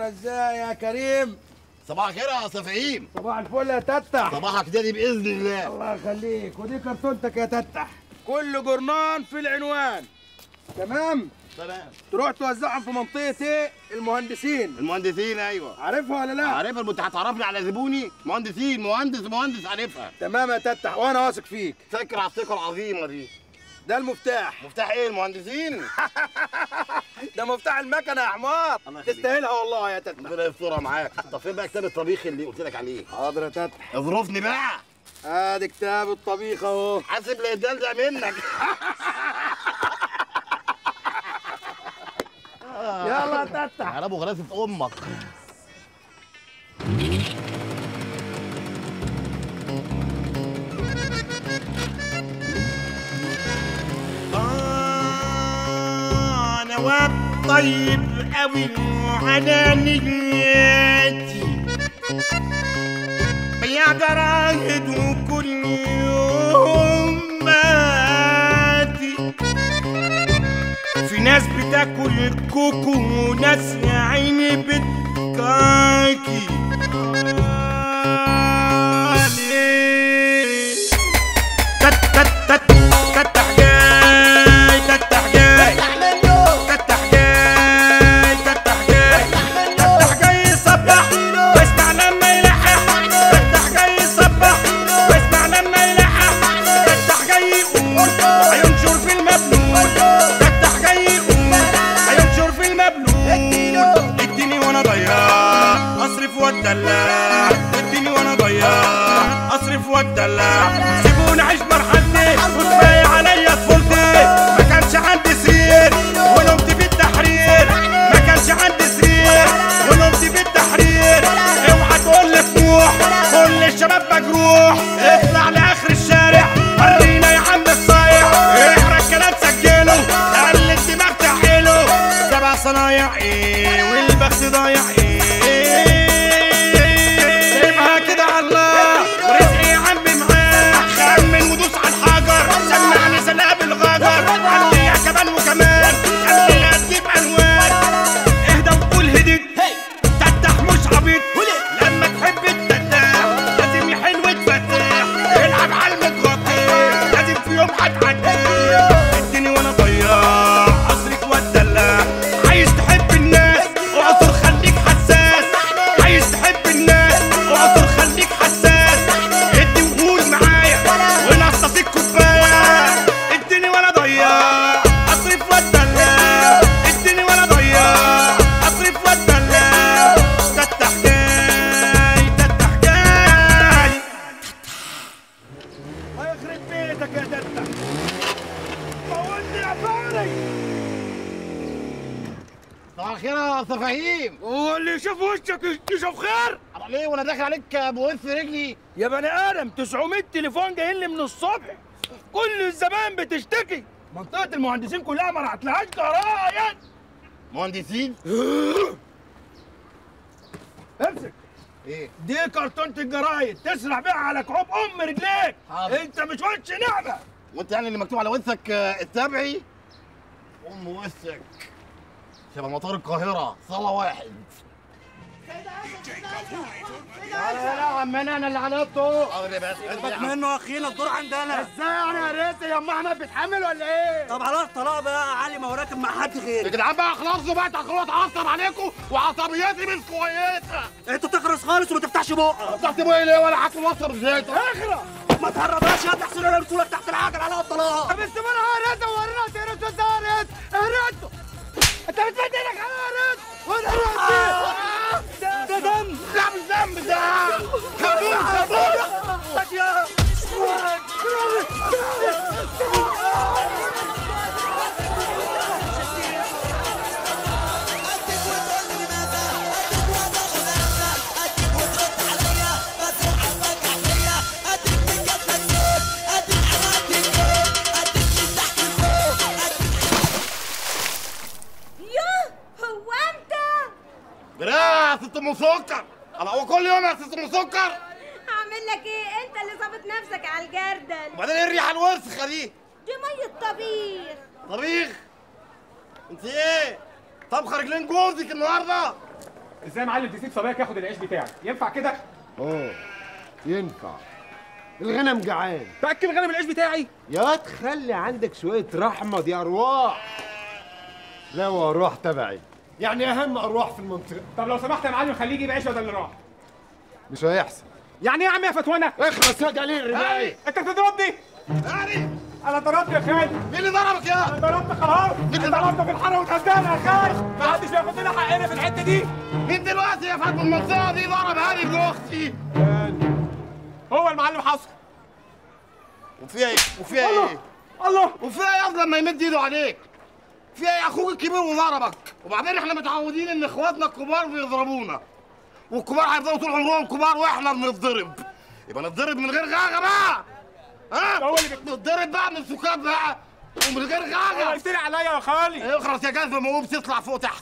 ايوه ازاي يا كريم صباح الخير يا صفعين صباح الفل يا تتح صباحك دادي باذن الله الله يخليك ودي كرتونتك يا تتح كل جرنان في العنوان تمام تمام تروح توزعهم في منطقه ايه المهندسين المهندسين ايوه عارفها ولا لا عارفها انت هتعرفني على زبوني مهندسين مهندس مهندس عارفها تمام يا تتح وانا واثق فيك فاكر على الثقه العظيمه دي ده المفتاح مفتاح ايه المهندسين ده مفتاح المكنه يا حمار الله يخليك. تستاهلها والله يا تتح ربنا يسترها معاك طب فين بقى كتاب الطبيخ اللي قلت لك عليه حاضر يا تتح اظرفني بقى ادي كتاب الطبيخ اهو حاسب لا يتدلدق منك يلا يا تتح على ابو غلاسه امك انا واد طيب قوي وعلى نياتي بيع جرايد وكل يوم ماتي في ناس بتاكل كوكو وناس يا عيني بتكاكي آه، ليه؟ تت تت تت تتح جاي تتح جاي تتح جاي تتح جاي تتح جاي يصبح واسمع لما يلحق تتح جاي يصبح واسمع لما يلحق تتح جاي يقول هينشر في المبلول تتح جاي يقول هينشر في المبلول اديني وانا ضياع اصرف واتدلع اديني وانا ضياع اصرف واتدلع سيبوني اعيش مرحلتي وكفايه عليا طفولتي ما كانش عندي سرير ونمت في التحرير ما كانش عندي سرير ونمت في التحرير اوعى تقول لي طموح كل الشباب مجروح اطلع لاخر الشارع ورينا يا عم الصايع احرق الكلام سجله خلي الدماغ تحيله سبع صنايع ايه والبخت ضايع ايه سيبها كده على الله ورزقي يا عمي معاه خمن ودوس على الحجر سمعني سلاب الغجر خليها كمان وكمان خليها تجيب الوان اهدى وقول هديت تفتح مش عبيط لما تحب التفتح لازم يحل وتفتح العب على المتغطي لازم في يوم هتعدي اديني وانا ضياع اصرف واتدلع عايز تحب الناس اعصر خليك حساس عايز تحب الناس اعصر خليك حساس ادي وقول معايا ونصص الكوبايه اديني وانا ضياع اصرف واتدلع اديني وانا ضياع اصرف واتدلع تفتح جاي تفتح جاي هيخرب بيتك يا تتح طولني يا فاري صباح الخير يا صفاهيم واللي يشوف وشك يشوف خير أنا ليه وانا داخل عليك بوث رجلي يا بني ادم 900 تليفون جايين لي من الصبح كل الزمان بتشتكي منطقة المهندسين كلها ما رعتلهاش جرايد مهندسين امسك ايه دي كرتونة الجرايد تسرع بيها على كعوب ام رجليك حاضر. انت مش وش نعمة وانت يعني اللي مكتوب على وثك آه، التبعي ام وثك شبه مطار القاهره صاله واحد لا لا عمنا انا اللي عنطه حاضر بس سيبك منه يا اخينا الدور عندنا ازاي يعني يا ريت يا ام احمد بتحمل ولا ايه؟ طب خلاص طلاق بقى يا علي ما هو راكب مع حد يا غيري جدعان بقى خلاص بقى تاخروا اتعصب عليكم وعصبيتي مش كويسه انت تخرس خالص وما تفتحش بقك فتحت بقى ليه ولا حاكم وصل ازاي اخرى ما تهربهاش يا تحسن انا رسولك تحت العجل على الطلاق طب استمر يا ريت ورينا تهرس وانت يا ريت اهرته انت بتمد ايدك على يا ريت وانا ريت ده دم لا مش ذنب ده كابوس كابوس يا يوه هو انت يا ست ام سكر انا هو كل يوم يا ست ام سكر هعمل لك ايه انت اللي ظابط نفسك على الجردل وبعدين ايه الريحه الوسخه دي دي ميه طبيخ طبيخ انت ايه طبخه رجلين جوزك النهارده ازاي يا معلم تسيب صبايك ياخد العيش بتاعك ينفع كده اه ينفع الغنم جعان تاكل غنم العيش بتاعي يا تخلي عندك شوية رحمة دي أرواح لا وأرواح تبعي يعني أهم أرواح في المنطقة طب لو سمحت يا معلم خليه يجيب عيش بدل اللي راح مش هيحصل يعني ايه يا عم يا فتوانه اخلص يا جليل الرباعي انت بتضربني انا ضربت يا خالد مين اللي ضربك يا انا ضربت خلاص انا ضربت في الحاره واتهزقنا يا خالد ما حدش بياخد لنا حقنا في الحته دي مين دلوقتي يا فاطمة المنطقة دي ضرب هذه ابن أختي هو المعلم حصر وفيها إيه وفيها إيه الله وفيها إيه أصلا لما يمد إيده عليك فيها إيه أخوك الكبير وضربك وبعدين إحنا متعودين إن إخواتنا الكبار بيضربونا والكبار هيفضلوا طول عمرهم كبار وإحنا بنتضرب يبقى نتضرب من غير غاغة بقى ها هو اللي بت- نتضرب بقى من السكات بقى ومن غير هو غاغة قلت لي عليا يا خالي اخرس يا جاز لما بتطلع فوق تحت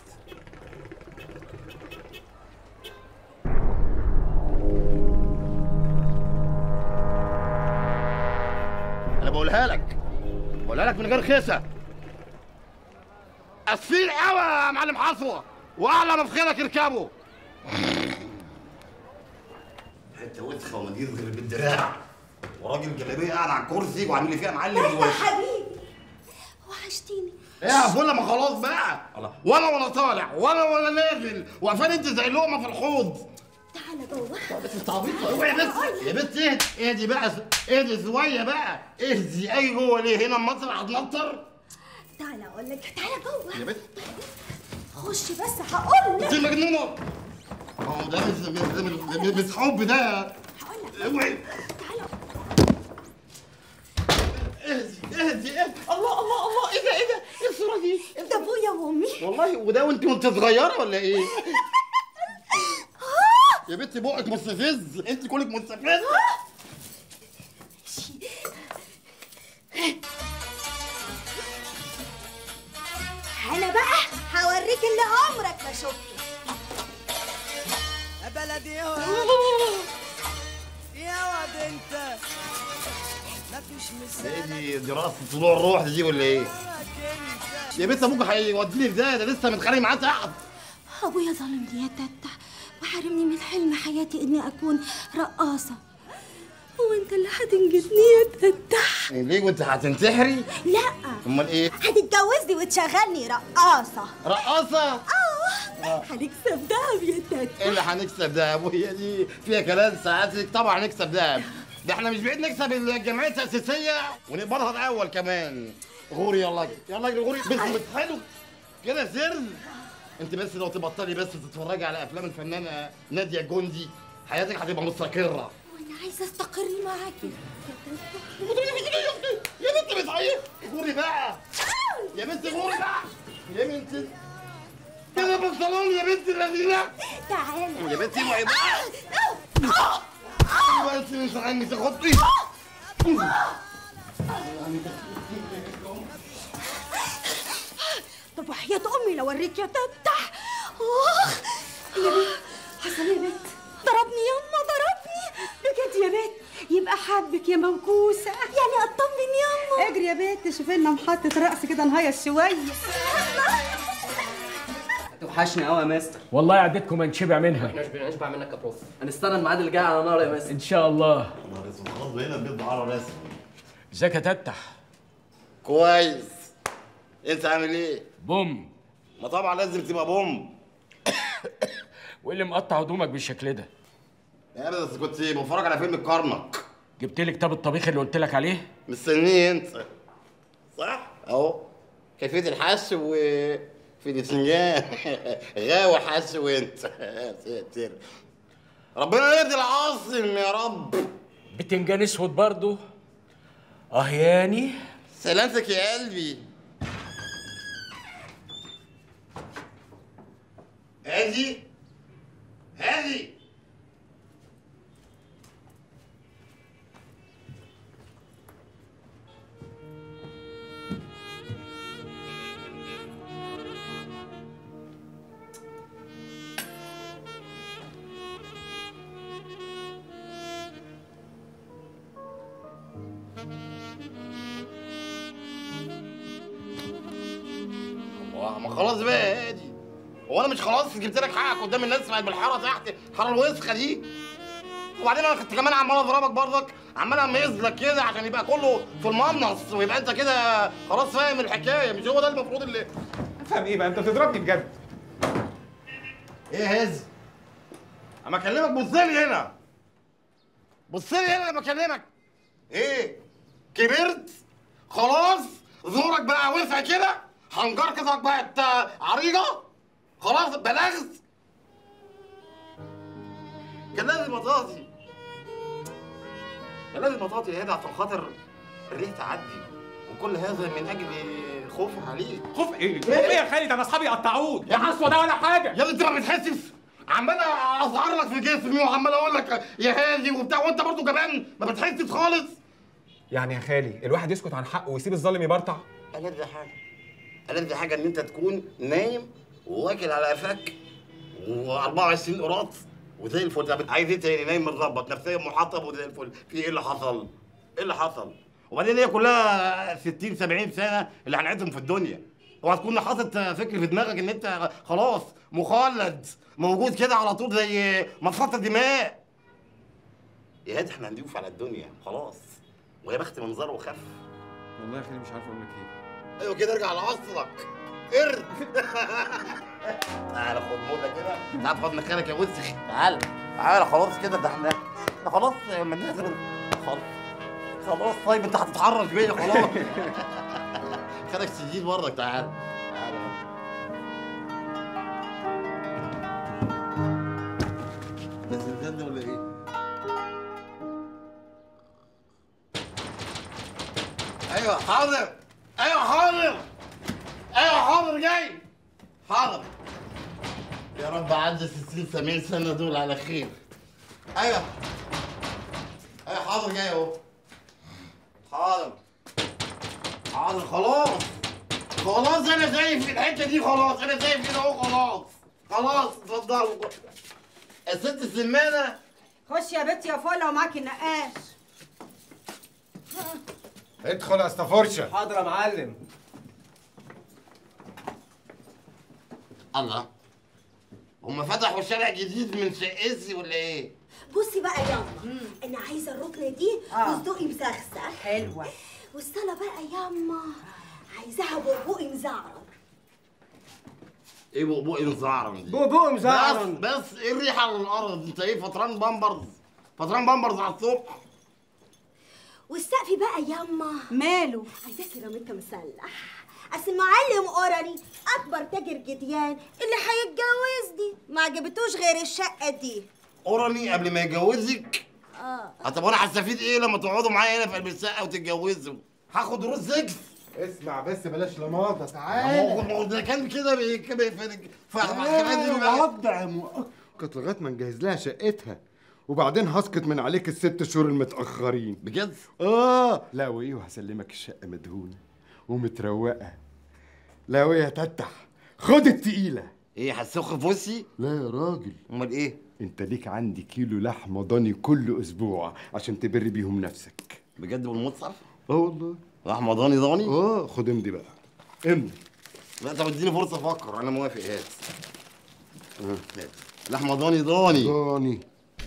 انا بقولها لك بقولها لك من غير خسة اسفين قوي يا معلم حصوة واعلى ما في خيرك اركبه حته وسخه ومدير غير بالدراع وراجل جلابيه قاعد على الكرسي وعامل لي فيها معلم يا دلوقتي حبيبي وحشتيني ايه يا فله ما خلاص بقى ولا ولا طالع ولا ولا نازل واقفين انت زي لقمه في الحوض تعالى جوه بس انت عبيطه اوعي بس يا بنت اهدي اهدي بقى اهدي شويه بقى اهدي اي جوه ليه هنا مصر هتنطر تعالى اقول لك تعالى جوه يا بنت خش بس هقول لك انت مجنونه ما هو ده مش مش- مش- مش حب ده هقول لك اوعي تعالى اهدي اهدي اهدي الله الله الله ايه ده ايه ده ايه الصوره دي ده ابويا وامي والله وده وانت وانت صغيره ولا ايه يا بنتي بقك مستفز انت كلك مستفز انا بقى هوريك اللي عمرك ما شفته يا بلدي يا واد يا واد انت مفيش ايه مثال دي دراسه طلوع الروح دي ولا ايه انت يا بنت ابوك هيوديني في ده ده لسه متخانق معاه تحت ابويا ظلمني يا تتا وحرمني من حلم حياتي اني اكون رقاصه وانت اللي هتنجدني يا تتا ليه وانت هتنتحري لا امال ايه هتتجوزني وتشغلني رقاصه رقاصه اه هنكسب دهب يا ايه تتا اللي هنكسب دهب وهي دي فيها كلام ساعاتك طبعا هنكسب دهب ده احنا مش بعيد نكسب الجمعيه التاسيسيه ونقبضها الاول كمان غوري يلا اجري يلا اجري غوري بس بس حلو كده سر انت بس لو تبطلي بس تتفرجي على افلام الفنانه ناديه جندي حياتك هتبقى مستقره وانا عايزه استقر معاكي يا بنت بتعيط غوري بقى يا بنت غوري بقى يا بنت كده في الصالون يا بنت اللذينه تعالى يا بنتي اوعي بقى بس مش عني تاخدي طب وحياة امي لو اوريك يا تتا اخ يا بنت حصل يا بنت ضربني يما ضربني بجد يا بنت يبقى حبك يا منكوسه يعني اطمن يما اجري يا بنت شوفي لنا محطة رقص كده نهيص شوية توحشني قوي يا مستر والله عدتكم انشبع منها مش بنشبع منك يا بروف هنستنى الميعاد اللي جاي على نار يا مستر ان شاء الله خلاص بقينا البيض على راسي ازيك يا تتح كويس انت عامل ايه؟ بوم ما طبعا لازم تبقى بوم وايه اللي مقطع هدومك بالشكل ده يا بس كنت بتفرج على فيلم الكرنك جبت لي كتاب الطبيخ اللي قلت لك عليه مستنيه انت صح؟ اهو كيفية الحش و في الاسنجان غاوي حش وانت يا ساتر ربنا يرضي العاصم يا رب بتنجان اسود برضه اه ياني سلامتك يا قلبي هادي هادي الله ما خلاص بقى يا هادي هو انا مش خلاص جبت لك حقك قدام الناس بالحاره تحت الحاره الوسخه دي وبعدين انا كنت كمان عمال اضربك برضك عمال اميز لك كده عشان يبقى كله في المنص ويبقى انت كده خلاص فاهم الحكايه مش هو ده المفروض اللي افهم ايه بقى انت بتضربني بجد ايه هز اما اكلمك بص لي هنا بص لي هنا لما اكلمك ايه كبرت خلاص زورك بقى وسع كده حنجرتك بقت عريضه خلاص بلغت كان لازم اطاطي كان لازم اطاطي يا هدى عشان خاطر الريح تعدي وكل هذا من اجل خوفي عليك خوف ايه؟ خوف ايه يا خالد انا اصحابي قطعوك يا حسوه ده ولا حاجه يا ابني انت ما بتحسش عمال اظهر لك في جسمي وعمال اقول لك يا هادي وبتاع وانت برضه جبان ما بتحسش خالص يعني يا خالي الواحد يسكت عن حقه ويسيب الظالم يبرطع ألذ حاجة ألذ حاجة إن أنت تكون نايم وواكل على قفاك و24 قراط وزي الفل طب عايز إيه تاني نايم متظبط نفسيا محطب وزي الفل في إيه اللي حصل؟ إيه اللي حصل؟ وبعدين هي كلها 60 70 سنة اللي هنعيشهم في الدنيا اوعى تكون حاطط فكر في دماغك ان انت خلاص مخلد موجود كده على طول زي مصفات الدماء يا هادي احنا هنضيف على الدنيا خلاص ويا بخت منظره وخف والله يا خالي مش عارف اقول لك ايه ايوه كده ارجع لاصلك قرد تعالى خد موضه كده تعال خد مكانك يا وسخ تعال تعال خلاص كده ده احنا احنا خلاص يا منازل خلاص خلاص طيب انت هتتحرش بيا خلاص خدك سجين برضك تعال تعال بس الزن ولا ايه؟ ايوه حاضر ايوه حاضر ايوه حاضر جاي حاضر يا رب عدى 60 70 سنه دول على خير ايوه ايوه حاضر جاي اهو حاضر حاضر خلاص خلاص انا شايف الحته دي خلاص انا شايف كده اهو خلاص خلاص اتفضلوا الست السمانه خش يا بنت يا فولا ومعاكي النقاش ادخل يا استفرشه حاضر يا معلم الله هم فتحوا شارع جديد من شقتي ولا ايه؟ بصي بقى ياما انا عايزه الركنه دي آه. وصدقي مسخسخ حلوة والصاله بقى ياما عايزاها بقبوقي مزعر ايه بقبوقي مزعرم دي؟ بقبوقي مزعرم. بس بس ايه الريحه على الارض؟ انت ايه فطران بامبرز؟ فطران بامبرز على الصبح؟ والسقف بقى ياما ماله عايزاه سيراميكا مسلح اصل المعلم قرني اكبر تاجر جديان اللي هيتجوزني ما عجبتوش غير الشقه دي قرني قبل ما يجوزك؟ اه آه، طب وانا هستفيد ايه لما تقعدوا معايا هنا في قلب الشقه وتتجوزوا؟ هاخد دروس سكس اسمع بس بلاش لماطه ما هو تعالى ما هو ده كان كده بي- كده في في آه، وضع مؤقت لغايه ما نجهز لها شقتها وبعدين هسقط من عليك الست شهور المتاخرين بجد؟ اه لا وايه وهسلمك الشقه مدهونه ومتروقه لا وايه يا تتح خد التقيله ايه هتسخ في وشي؟ لا يا راجل امال ايه؟ انت ليك عندي كيلو لحمه ضاني كل اسبوع عشان تبر بيهم نفسك بجد بالمصحف؟ اه والله لحمه ضاني ضاني؟ اه خد امضي بقى امضي لا طب اديني فرصه افكر انا موافق هات هات لحمه ضاني ضاني ضاني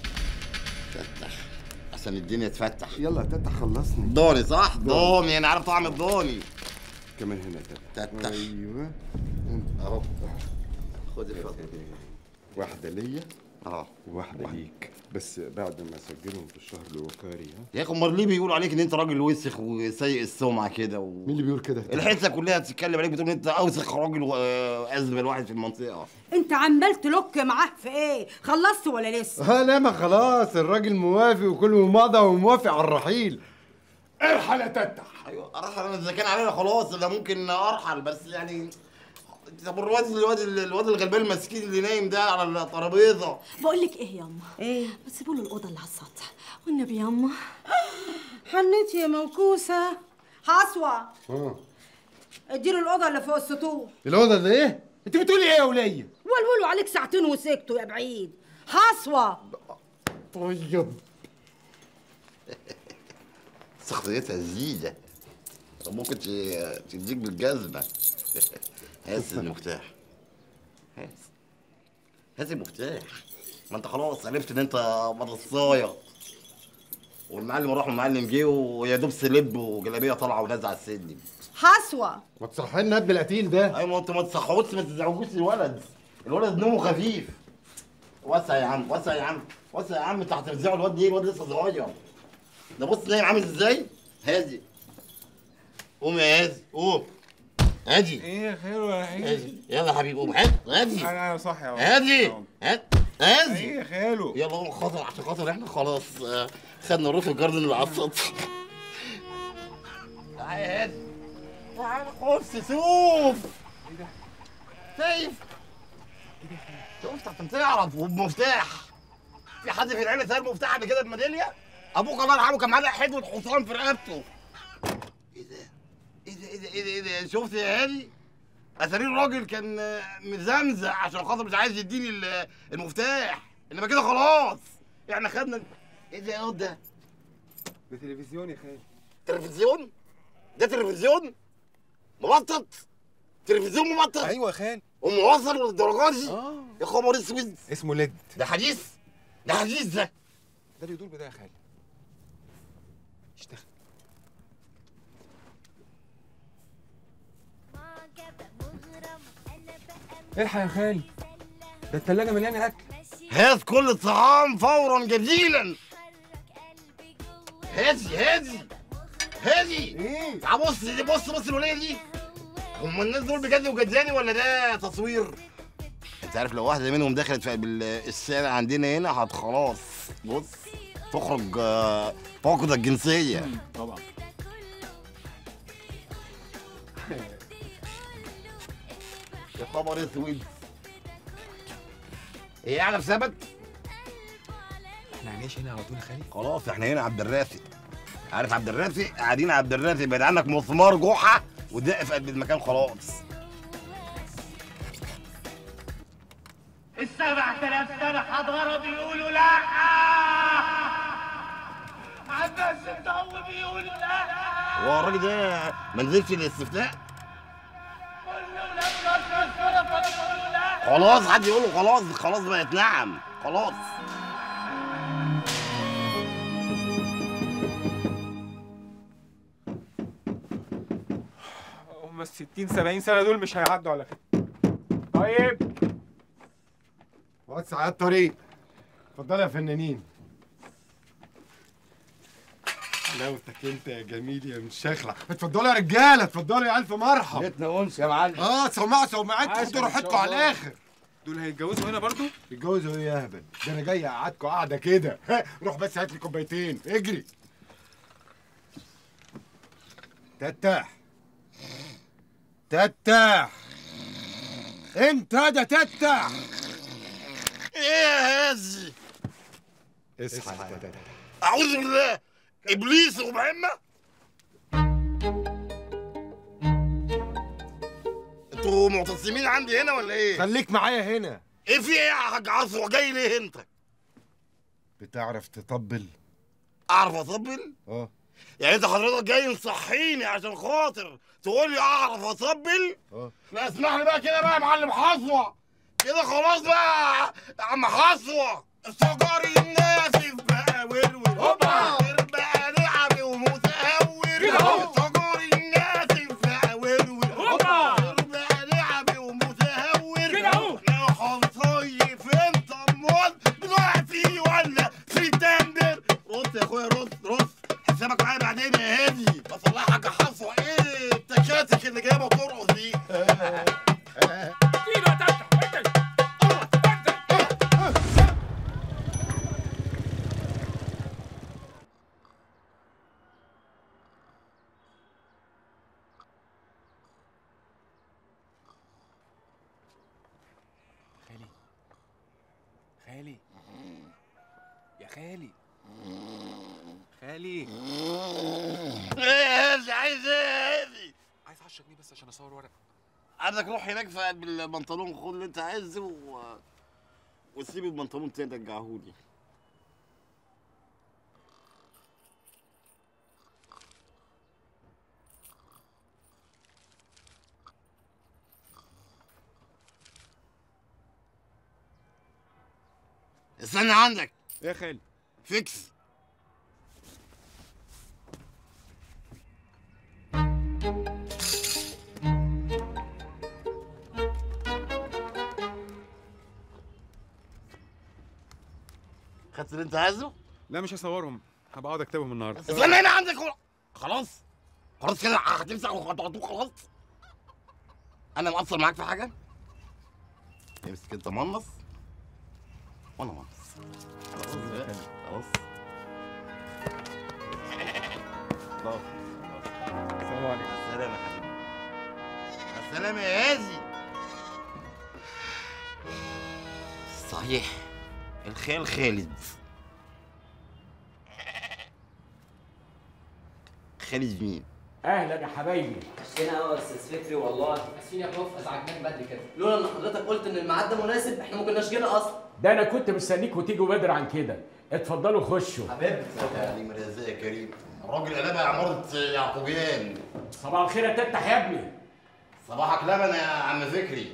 فتح عشان الدنيا تفتح يلا يا تتح خلصني ضاني صح؟ ضاني انا عارف طعم الضاني كمان هنا تتح تتح ايوه اهو خد الفضل واحده ليا اه وواحده ليك بس بعد ما اسجلهم في الشهر الوقاري ها يا اخي امال ليه بيقولوا عليك ان انت راجل وسخ وسيء السمعه كده و... مين اللي بيقول كده الحته كلها بتتكلم عليك بتقول ان انت اوسخ راجل وازبل واحد في المنطقه انت عمال تلك معاه في ايه خلصت ولا لسه ها لا ما خلاص الراجل موافق وكله مضى وموافق على الرحيل ارحل يا تتح ايوه ارحل انا اذا كان علينا خلاص انا ممكن ارحل بس يعني طب الواد الواد الواد الغلبان المسكين اللي نايم ده على الترابيزه بقول لك ايه ياما ايه ما تسيبوا له الاوضه اللي على السطح والنبي ياما حنيت يا منكوسه حصوه اه اديله الاوضه اللي فوق السطوح الاوضه ده ايه انت بتقولي ايه يا وليه ولولوا عليك ساعتين وسكتوا يا بعيد حصوه طيب شخصيتها زيدة طب ممكن ت- تديك بالجزمة هات المفتاح هات هات المفتاح ما انت خلاص عرفت ان انت مدرسايه والمعلم راح والمعلم جه ويا دوب سلب وجلابيه طالعه ونازله على السلم حسوه ما تصحي لنا ابن القتيل ده ايوه ما انتوا ما تصحوش ما تزعجوش الولد الولد نومه خفيف وسع يا عم وسع يا عم وسع يا عم انت هترزعوا الواد ليه الواد لسه صغير ده بص نايم عامل ازاي هادي قوم يا هادي قوم هادي ايه خير ولا ايه؟ هادي يلا يا حبيبي قوم هادي هادي انا انا صح يا هادي هاد هادي ايه يا خالو يلا قوم خاطر عشان خاطر احنا خلاص آه، خدنا الروف الجاردن اللي على السطح تعالى يا هادي تعالى خش شوف شايف شفت عشان تعرف وبمفتاح في حد في العيله سال مفتاح قبل كده بميداليه ابوك الله يرحمه كان معاه حدوه حصان في رقبته ايه ده ايه ده ايه ده ايه ده, إيه ده؟ شفت يا هادي اتاري الراجل كان آه، مزمزق عشان خاطر مش عايز يديني ال- المفتاح انما كده خلاص احنا خدنا ايه ده يا واد ده ده تلفزيون يا خالو تلفزيون ده تلفزيون مبطط تلفزيون مبطط ايوه يا خالو وموصل للدرجات دي يا خبر اسود اسمه ليد ده حديث ده حديث ده ده اللي يدور بده يا خالو اشتغل الحق يا خالو ده التلاجة مليانة أكل هات كل الطعام فورا جديلا هادي هادي هادي ايه؟ تعال بص دي بص بص الوليه دي هم الناس دول بجد وجداني ولا ده تصوير؟ انت عارف لو واحده منهم دخلت في قلب الشارع عندنا هنا هت خلاص بص تخرج آه، فاقدة الجنسية طبعا يا خبر اسود ايه اعلى ثبت؟ احنا هنعيش هنا على طول يا خالي خلاص احنا هنا عبد الرافق عارف عبد الرافق قاعدين عبد الرافق بعد عنك مسمار جحا ودق في قلب المكان خلاص السبع تلاف سنة حضارة بيقولوا لا عباس الضو بيقولوا لا هو الراجل ده ما نزلش الاستفتاء كله لما الشرف بيقولوا لا خلاص حد يقول له خلاص خلاص بقت نعم خلاص هم ال 60 70 سنة دول مش هيعدوا على خير طيب وسع على الطريق اتفضلوا يا فنانين حلاوتك انت يا جميل يا مشخلع اتفضلوا يا رجاله اتفضلوا يا الف مرحب بيتنا انس يا معلم اه سمعوا سمعتكم عاش خدوا ما راحتكم شاء على الله. الاخر دول هيتجوزوا هنا برضو اتجوزوا ايه يا هبل ده انا جاي اقعدكم قاعده كده ها، روح بس هات لي كوبايتين اجري تتح تتح انت ده تتح ايه يا هازي اصحى يا تتح اعوذ بالله ابليس ومهمة انتوا معتصمين عندي هنا ولا ايه؟ خليك معايا هنا ايه في ايه يا حاج عصر جاي ليه انت؟ بتعرف تطبل اعرف اطبل؟ اه يعني انت حضرتك جاي مصحيني عشان خاطر تقول لي اعرف اطبل؟ اه لا اسمح لي بقى كده بقى يا معلم حصوة كده خلاص بقى يا عم حصوة سجاري الناسف بقى ورور هوبا. غير بقى لعبي ومتهور كده اهو. سجاري الناسف بقى ورور هوبا. غير بقى لعبي ومتهور كده اهو. يا حصيف انت امال دلوقتي ولا سبتمبر رد يا اخويا رد رد حسابك معايا بعدين يا هادي بصلحك يا حصوة ايه التكاتك اللي جايبه ترقص دي اديله يا تفتح ادي خالي خالي يا خالي خالي ايه يا هادي عايز ايه يا هادي عايز 10 جنيه بس عشان اصور ورق عندك روح هناك في قلب البنطلون خد اللي انت عايزه و... وسيب البنطلون تاني رجعهولي استنى عندك يا خالي فيكس خدت اللي انت عايزه؟ لا مش هصورهم هبقى اقعد اكتبهم النهارده استنى هنا عندك هو. خلاص خلاص كده هتمسح وهتقعدوا خلاص انا مقصر معاك في حاجه امسك انت منص وانا منص خلاص بقى. خلاص خلاص السلام عليكم السلام يا حبيبي السلام يا هازي صحيح الخال خالد خالد مين؟ اهلا يا حبايبي عشتنا قوي يا استاذ فكري والله اسفين يا بروف ازعجناك بدري كده لولا ان حضرتك قلت ان الميعاد ده مناسب احنا ما كناش جينا اصلا ده انا كنت مستنيك وتيجوا بدري عن كده اتفضلوا خشوا حبيبي كريم رزاق يا كريم الراجل قلبها عمارة يعقوبيان صباح الخير يا تفتح يا ابني صباحك لبن يا عم فكري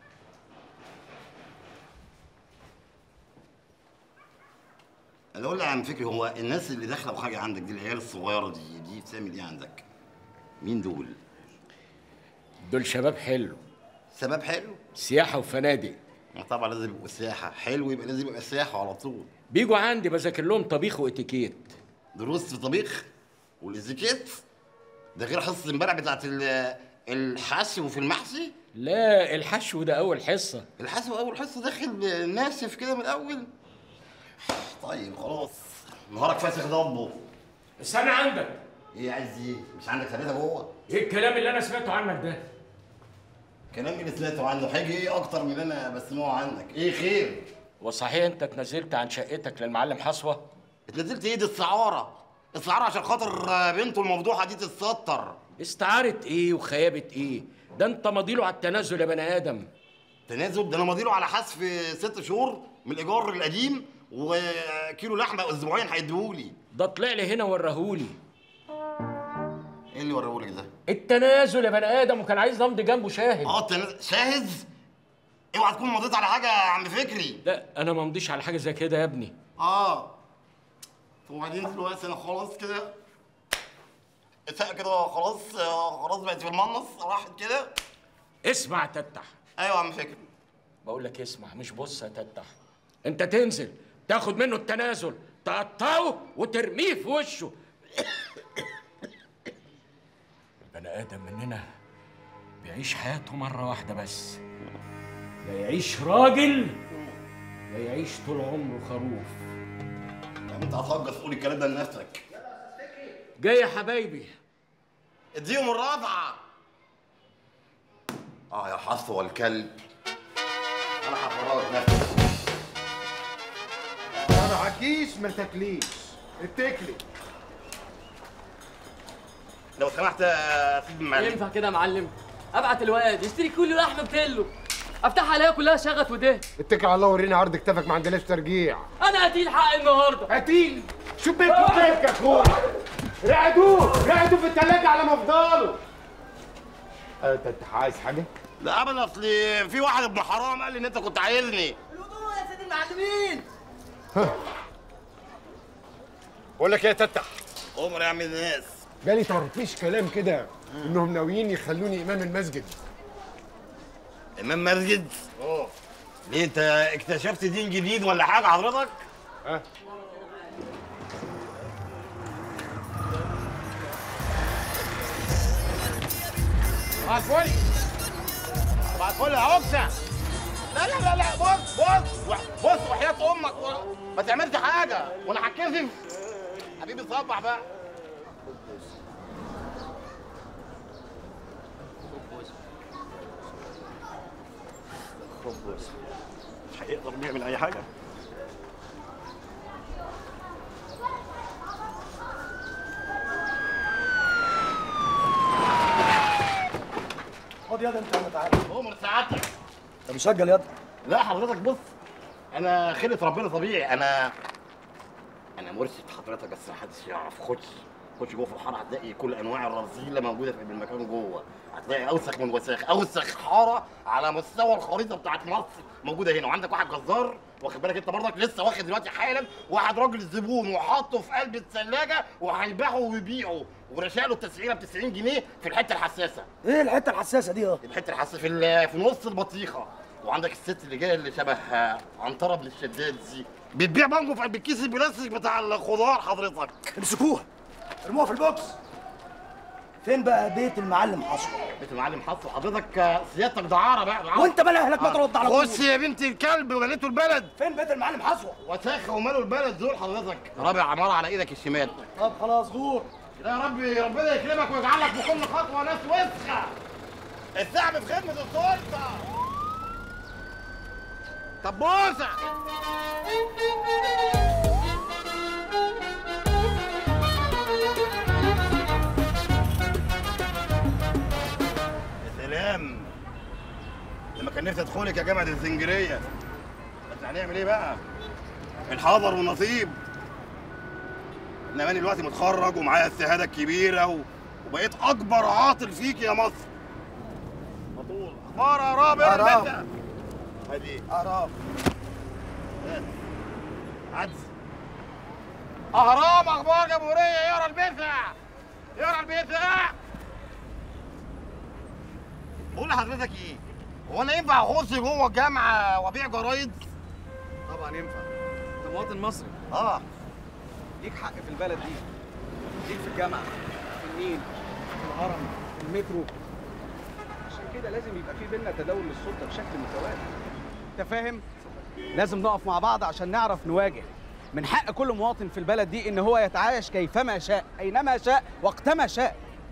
انا اقول لك يا عم فكري هو الناس اللي داخله بحاجه عندك دي العيال الصغيره دي دي بتعمل ايه عندك؟ مين دول؟ دول شباب حلو سبب حلو؟ سياحه وفنادق ما طبعا لازم يبقوا سياحه حلو يبقى لازم يبقى سياحه على طول بيجوا عندي بذاكر لهم طبيخ واتيكيت دروس في طبيخ والازيكيت ده غير حصه امبارح بتاعت ال- الحشو وفي المحشي لا الحشو ده اول حصه الحشو اول حصه داخل ناشف كده من الاول طيب خلاص نهارك فاسخ ضبه استنى عندك ايه عايز ايه مش عندك ثلاثه جوه ايه الكلام اللي انا سمعته عنك ده كلام اللي سمعته عنه هيجي ايه اكتر من اللي انا بسمعه عنك ايه خير وصحيح انت اتنزلت عن شقتك للمعلم حصوه اتنزلت ايه دي السعاره السعاره عشان خاطر آه، بنته المفضوحه دي تتستر استعارة ايه وخيابة ايه ده انت ماضيله على التنازل يا بني ادم تنازل ده انا ماضيله على حذف ست شهور من الايجار القديم وكيلو لحمه اسبوعين هيديهولي ده طلع لي هنا ورahulي ايه اللي وريهولك ده؟ التنازل يا بني ادم وكان عايز نمضي جنبه شاهد اه التنازل شاهد؟ اوعى تكون مضيت على حاجه يا عم فكري لا انا ما مضيش على حاجه زي كده يا ابني اه وبعدين دلوقتي انا خلاص كده اتفق كده خلاص آه، خلاص بقت في المنص راحت كده اسمع يا تتح ايوه يا عم فكري بقول لك اسمع مش بص يا تتح انت تنزل تاخد منه التنازل تقطعه وترميه في وشه البني ادم مننا بيعيش حياته مره واحده بس لا يعيش راجل لا يعيش طول عمره خروف يعني انت هتهجص تقول الكلام ده لنفسك جاي يا حبايبي اديهم الرابعه اه يا حصوه الكلب انا هفرغك نفسي ما معكيش ما تاكليش اتكلي لو سمحت يا سيدي المعلم ينفع كده يا معلم ابعت الواد يشتري كل لحمه بتلو افتحها الاقيها كلها شغط ودهن اتكل على الله ورينا عرض كتافك ما عندناش ترجيع انا قتيل حق النهارده قتيل شو بيك وكيفك يا اخويا رقدوه رقدوه في التلاجة على مفضله انت انت عايز حاجه؟ لا ابدا اصل في واحد ابن حرام قال لي ان انت كنت عايزني الهدوء يا سيدي المعلمين بقول لك ايه يا تتح عمر يا عم الناس جالي طرطيش كلام كده انهم ناويين يخلوني امام المسجد امام مسجد اه ليه انت اكتشفت دين جديد ولا حاجه حضرتك ها بعد فل بعد فل يا عكسة لا لا لا لا بص بص وح- بص وحياة أمك و- ما تعملش حاجة وأنا هتكسف حبيبي صبح بقى مش هيقدر نعمل اي حاجه خد ياض انت انا تعالى عمر سعادتك انت مسجل ياض لا حضرتك بص أنا خلة ربنا طبيعي أنا أنا مرشد حضرتك بس محدش يعرف خدش خش جوه في الحاره هتلاقي كل انواع الرذيله موجوده في المكان جوه هتلاقي اوسخ من وساخ اوسخ حاره على مستوى الخريطه بتاعت مصر موجوده هنا وعندك واحد جزار واخد بالك انت برضك لسه واخد دلوقتي حالا واحد راجل زبون وحاطه في قلب الثلاجه وهيبيعه ويبيعه ورشاله التسعيره ب 90 جنيه في الحته الحساسه ايه الحته الحساسه دي اه الحته الحساسه في ال- في نص البطيخه وعندك الست اللي جايه اللي شبه آه، عنتره بن الشداد دي بتبيع مانجو في قلب الكيس البلاستيك بتاع الخضار حضرتك امسكوها ارموها في البوكس فين بقى بيت المعلم حصر بيت المعلم حصل حضرتك آه، سيادتك دعاره بقى دعارة. وانت مال اهلك ما ترد على طول خش يا بنت الكلب ومليته البلد فين بيت المعلم حصوه وساخه وماله البلد دول حضرتك رابع عماره على ايدك الشمال طب خلاص غور لا يا ربي ربنا يكرمك ويجعلك في كل خطوه ناس وسخه الشعب في خدمه السلطه طب بوسه يا سلام لما كان نفسي ادخلك يا جامعه الاسكندريه بس هنعمل ايه بقى؟ الحذر والنصيب انا ماني دلوقتي متخرج ومعايا الشهاده الكبيره و... وبقيت اكبر عاطل فيك يا مصر مطول اخبار يا راب يا أراب. الباشا ادي اعرف عدس اهرام اخبار جمهوريه يقرا البيثة يقرا البيثة بقول لحضرتك ايه هو انا ينفع اخش جوه الجامعه وابيع جرايد طبعا ينفع انت مواطن مصري اه ليك حق في البلد دي ليك في الجامعه في النيل في الهرم في المترو عشان كده لازم يبقى في بينا تداول للسلطه بشكل متوازي انت فاهم لازم نقف مع بعض عشان نعرف نواجه من حق كل مواطن في البلد دي ان هو يتعايش كيفما شاء اينما شاء وقتما شاء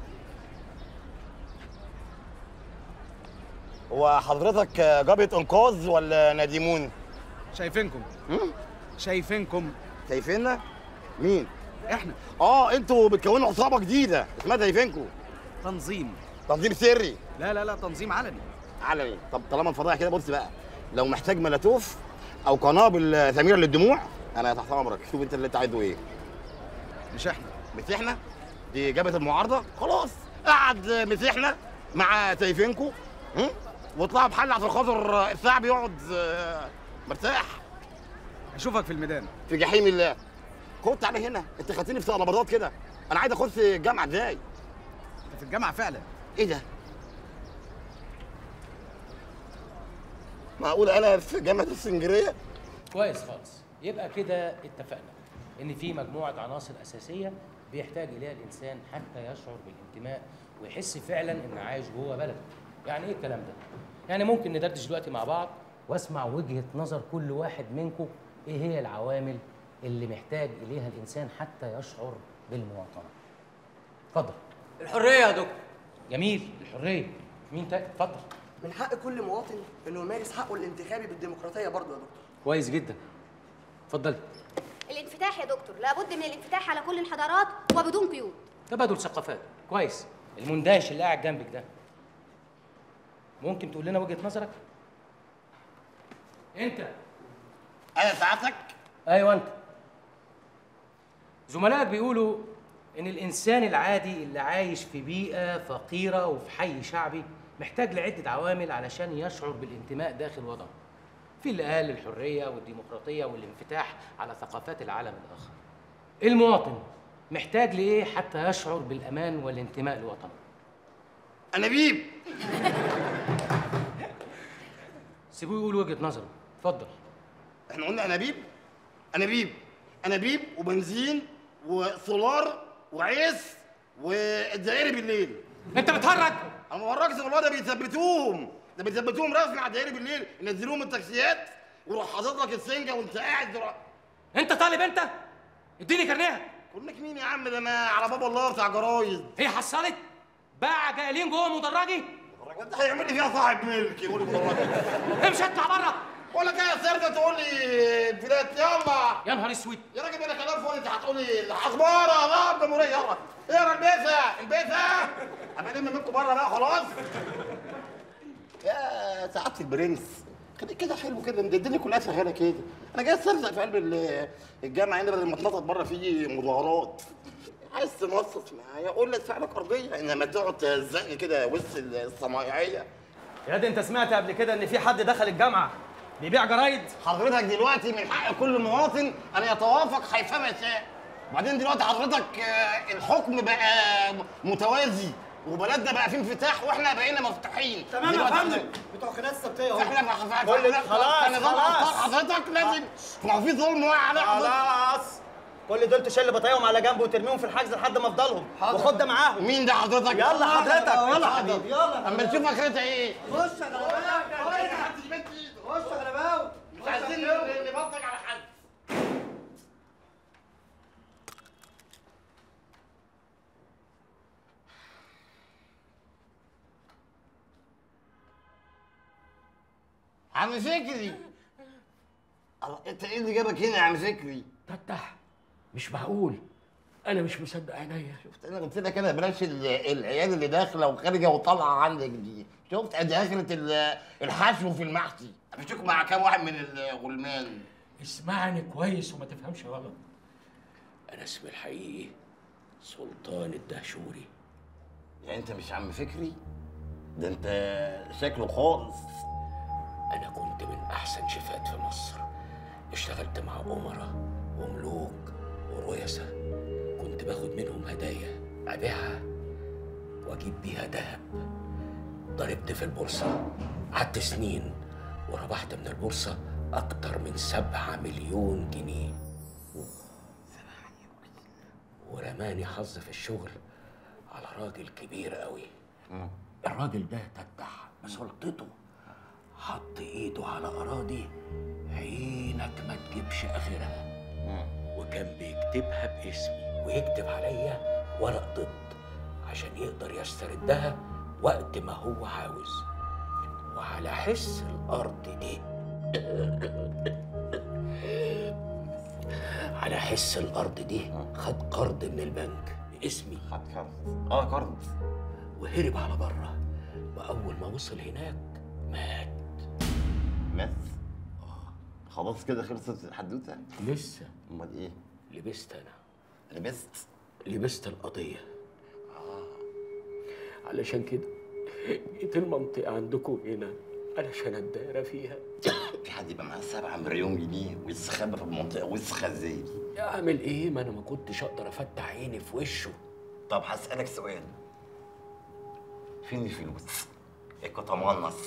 هو حضرتك جابت انقاذ ولا نديمون شايفينكم شايفينكم شايفيننا مين احنا اه انتوا بتكونوا عصابه جديده اسمها شايفينكم تنظيم تنظيم سري لا لا لا تنظيم علني علني طب طالما الفضايح كده بص بقى لو محتاج ملاتوف او قنابل ثميره للدموع انا تحت امرك شوف انت اللي انت عايزه ايه مش احنا مسيحنا دي جابت المعارضه خلاص قعد مسيحنا مع سيفينكو هم؟ واطلعوا بحل عشان خاطر الشعب يقعد آه، مرتاح اشوفك في الميدان في جحيم الله خد تعالى هنا انت خدتني في لبضات كده انا عايز اخش الجامعه ازاي انت في الجامعه فعلا ايه ده معقول انا في جامعه الاسكندريه كويس خالص يبقى كده اتفقنا ان في مجموعه عناصر اساسيه بيحتاج اليها الانسان حتى يشعر بالانتماء ويحس فعلا ان عايش جوه بلده يعني ايه الكلام ده يعني ممكن ندردش دلوقتي مع بعض واسمع وجهه نظر كل واحد منكم ايه هي العوامل اللي محتاج اليها الانسان حتى يشعر بالمواطنه اتفضل الحريه يا دكتور جميل الحريه مين تاني اتفضل من حق كل مواطن انه يمارس حقه الانتخابي بالديمقراطيه برضه يا دكتور كويس جدا اتفضل الانفتاح يا دكتور لابد من الانفتاح على كل الحضارات وبدون قيود تبادل ثقافات كويس المندهش اللي قاعد جنبك ده ممكن تقول لنا وجهه نظرك انت انا ساعتك ايوه انت زملائك بيقولوا ان الانسان العادي اللي عايش في بيئه فقيره وفي حي شعبي محتاج لعده عوامل علشان يشعر بالانتماء داخل وطنه في اللي قال الحريه والديمقراطيه والانفتاح على ثقافات العالم الاخر المواطن محتاج لايه حتى يشعر بالامان والانتماء لوطنه انابيب سيبوه يقول وجهه نظره اتفضل احنا قلنا انابيب انابيب انابيب وبنزين وسولار وعيس والدائري بالليل انت بتهرج انا ما بهرجش والله ده بيثبتوهم ده بيثبتوهم رسمي على الدائري بالليل ينزلوهم من التاكسيات ويروح حاطط لك السنجه وانت قاعد دلوقتي انت طالب انت اديني كارنيهك كلك مين يا عم ده انا على باب الله بتاع جرايد هي حصلت باع جايلين جوه مدرجي انت هيعمل لي فيها صاحب ملك يقول لي مدرجي امشي اطلع بره ولا جاي يا سردة تقول لي فلات يلا يا نهار اسود يا راجل انا كلام فوق انت هتقول لي الاخبار يا رب جمهوريه يلا اقرا البيثه البيثه ابقى الم منكم بره بقى خلاص يا سعاده البرنس خليك كده حلو كده الدنيا كلها شغاله كده انا جاي استرزق في قلب ال- الجامعه هنا بدل ما اتنطط بره في مظاهرات عايز تنصص معايا قول لي ادفع لك ارضيه انما تقعد تهزقني كده وسط الصنايعيه يا دي انت سمعت قبل كده ان في حد دخل الجامعه بيبيع جرايد حضرتك دلوقتي من حق كل مواطن ان يتوافق حيثما يشاء وبعدين دلوقتي حضرتك آه، الحكم بقى متوازي وبلدنا بقى فيه انفتاح واحنا بقينا مفتوحين تمام يا دلوقتي فندم. إحنا- بتوع قناه السبتيه اهو احنا بقى- كل- إحنا- خلاص كنظام خلاص أبطال حضرتك لازم ما هو في ظلم واقع على حضرتك خلاص كل دول تشيل بطايقهم على جنب وترميهم في الحجز لحد ما افضلهم وخد ده معاهم مين ده حضرتك؟ يلا حضرتك يلا حبيبي يلا اما نشوف اخرتها ايه خش يا غلباوي خش يا غلباوي مش عايزين نبطل على حد عم فكري الله، انت ايه اللي جابك هنا يا عم فكري؟ تفتح مش معقول انا مش مصدق عينيا شفت انا قلت لك انا بلاش ال- العيال اللي داخله وخارجه وطالعه عندك دي شفت ادي اخره ال- الحشو في المحشي ابشوك مع كام واحد من الغلمان اسمعني كويس وما تفهمش غلط انا اسمي الحقيقي سلطان الدهشوري يعني انت مش عم فكري ده انت شكله خالص انا كنت من احسن شيفات في مصر اشتغلت مع امراء وملوك ورؤساء كنت باخد منهم هدايا ابيعها واجيب بيها دهب ضربت في البورصه قعدت سنين وربحت من البورصه اكتر من سبعة مليون جنيه ورماني حظ في الشغل على راجل كبير قوي الراجل ده تتح بسلطته حط ايده على اراضي عينك ما تجيبش اخرها وكان بيكتبها باسمي ويكتب عليا ورق ضد عشان يقدر يستردها وقت ما هو عاوز وعلى حس الارض دي على حس الارض دي خد قرض من البنك باسمي خد قرض اه قرض وهرب على بره واول ما وصل هناك مات مات خلاص كده خلصت الحدوته لسه امال ايه لبست انا لبست لبست القضيه علشان كده جيت المنطقه عندكم هنا علشان اتدارى فيها في حد يبقى معاه 7 مليون جنيه ويستخبى في المنطقه وسخه ازاي دي اعمل ايه ما انا ما كنتش اقدر افتح عيني في وشه طب هسألك سؤال فين الفلوس؟ الكتمانص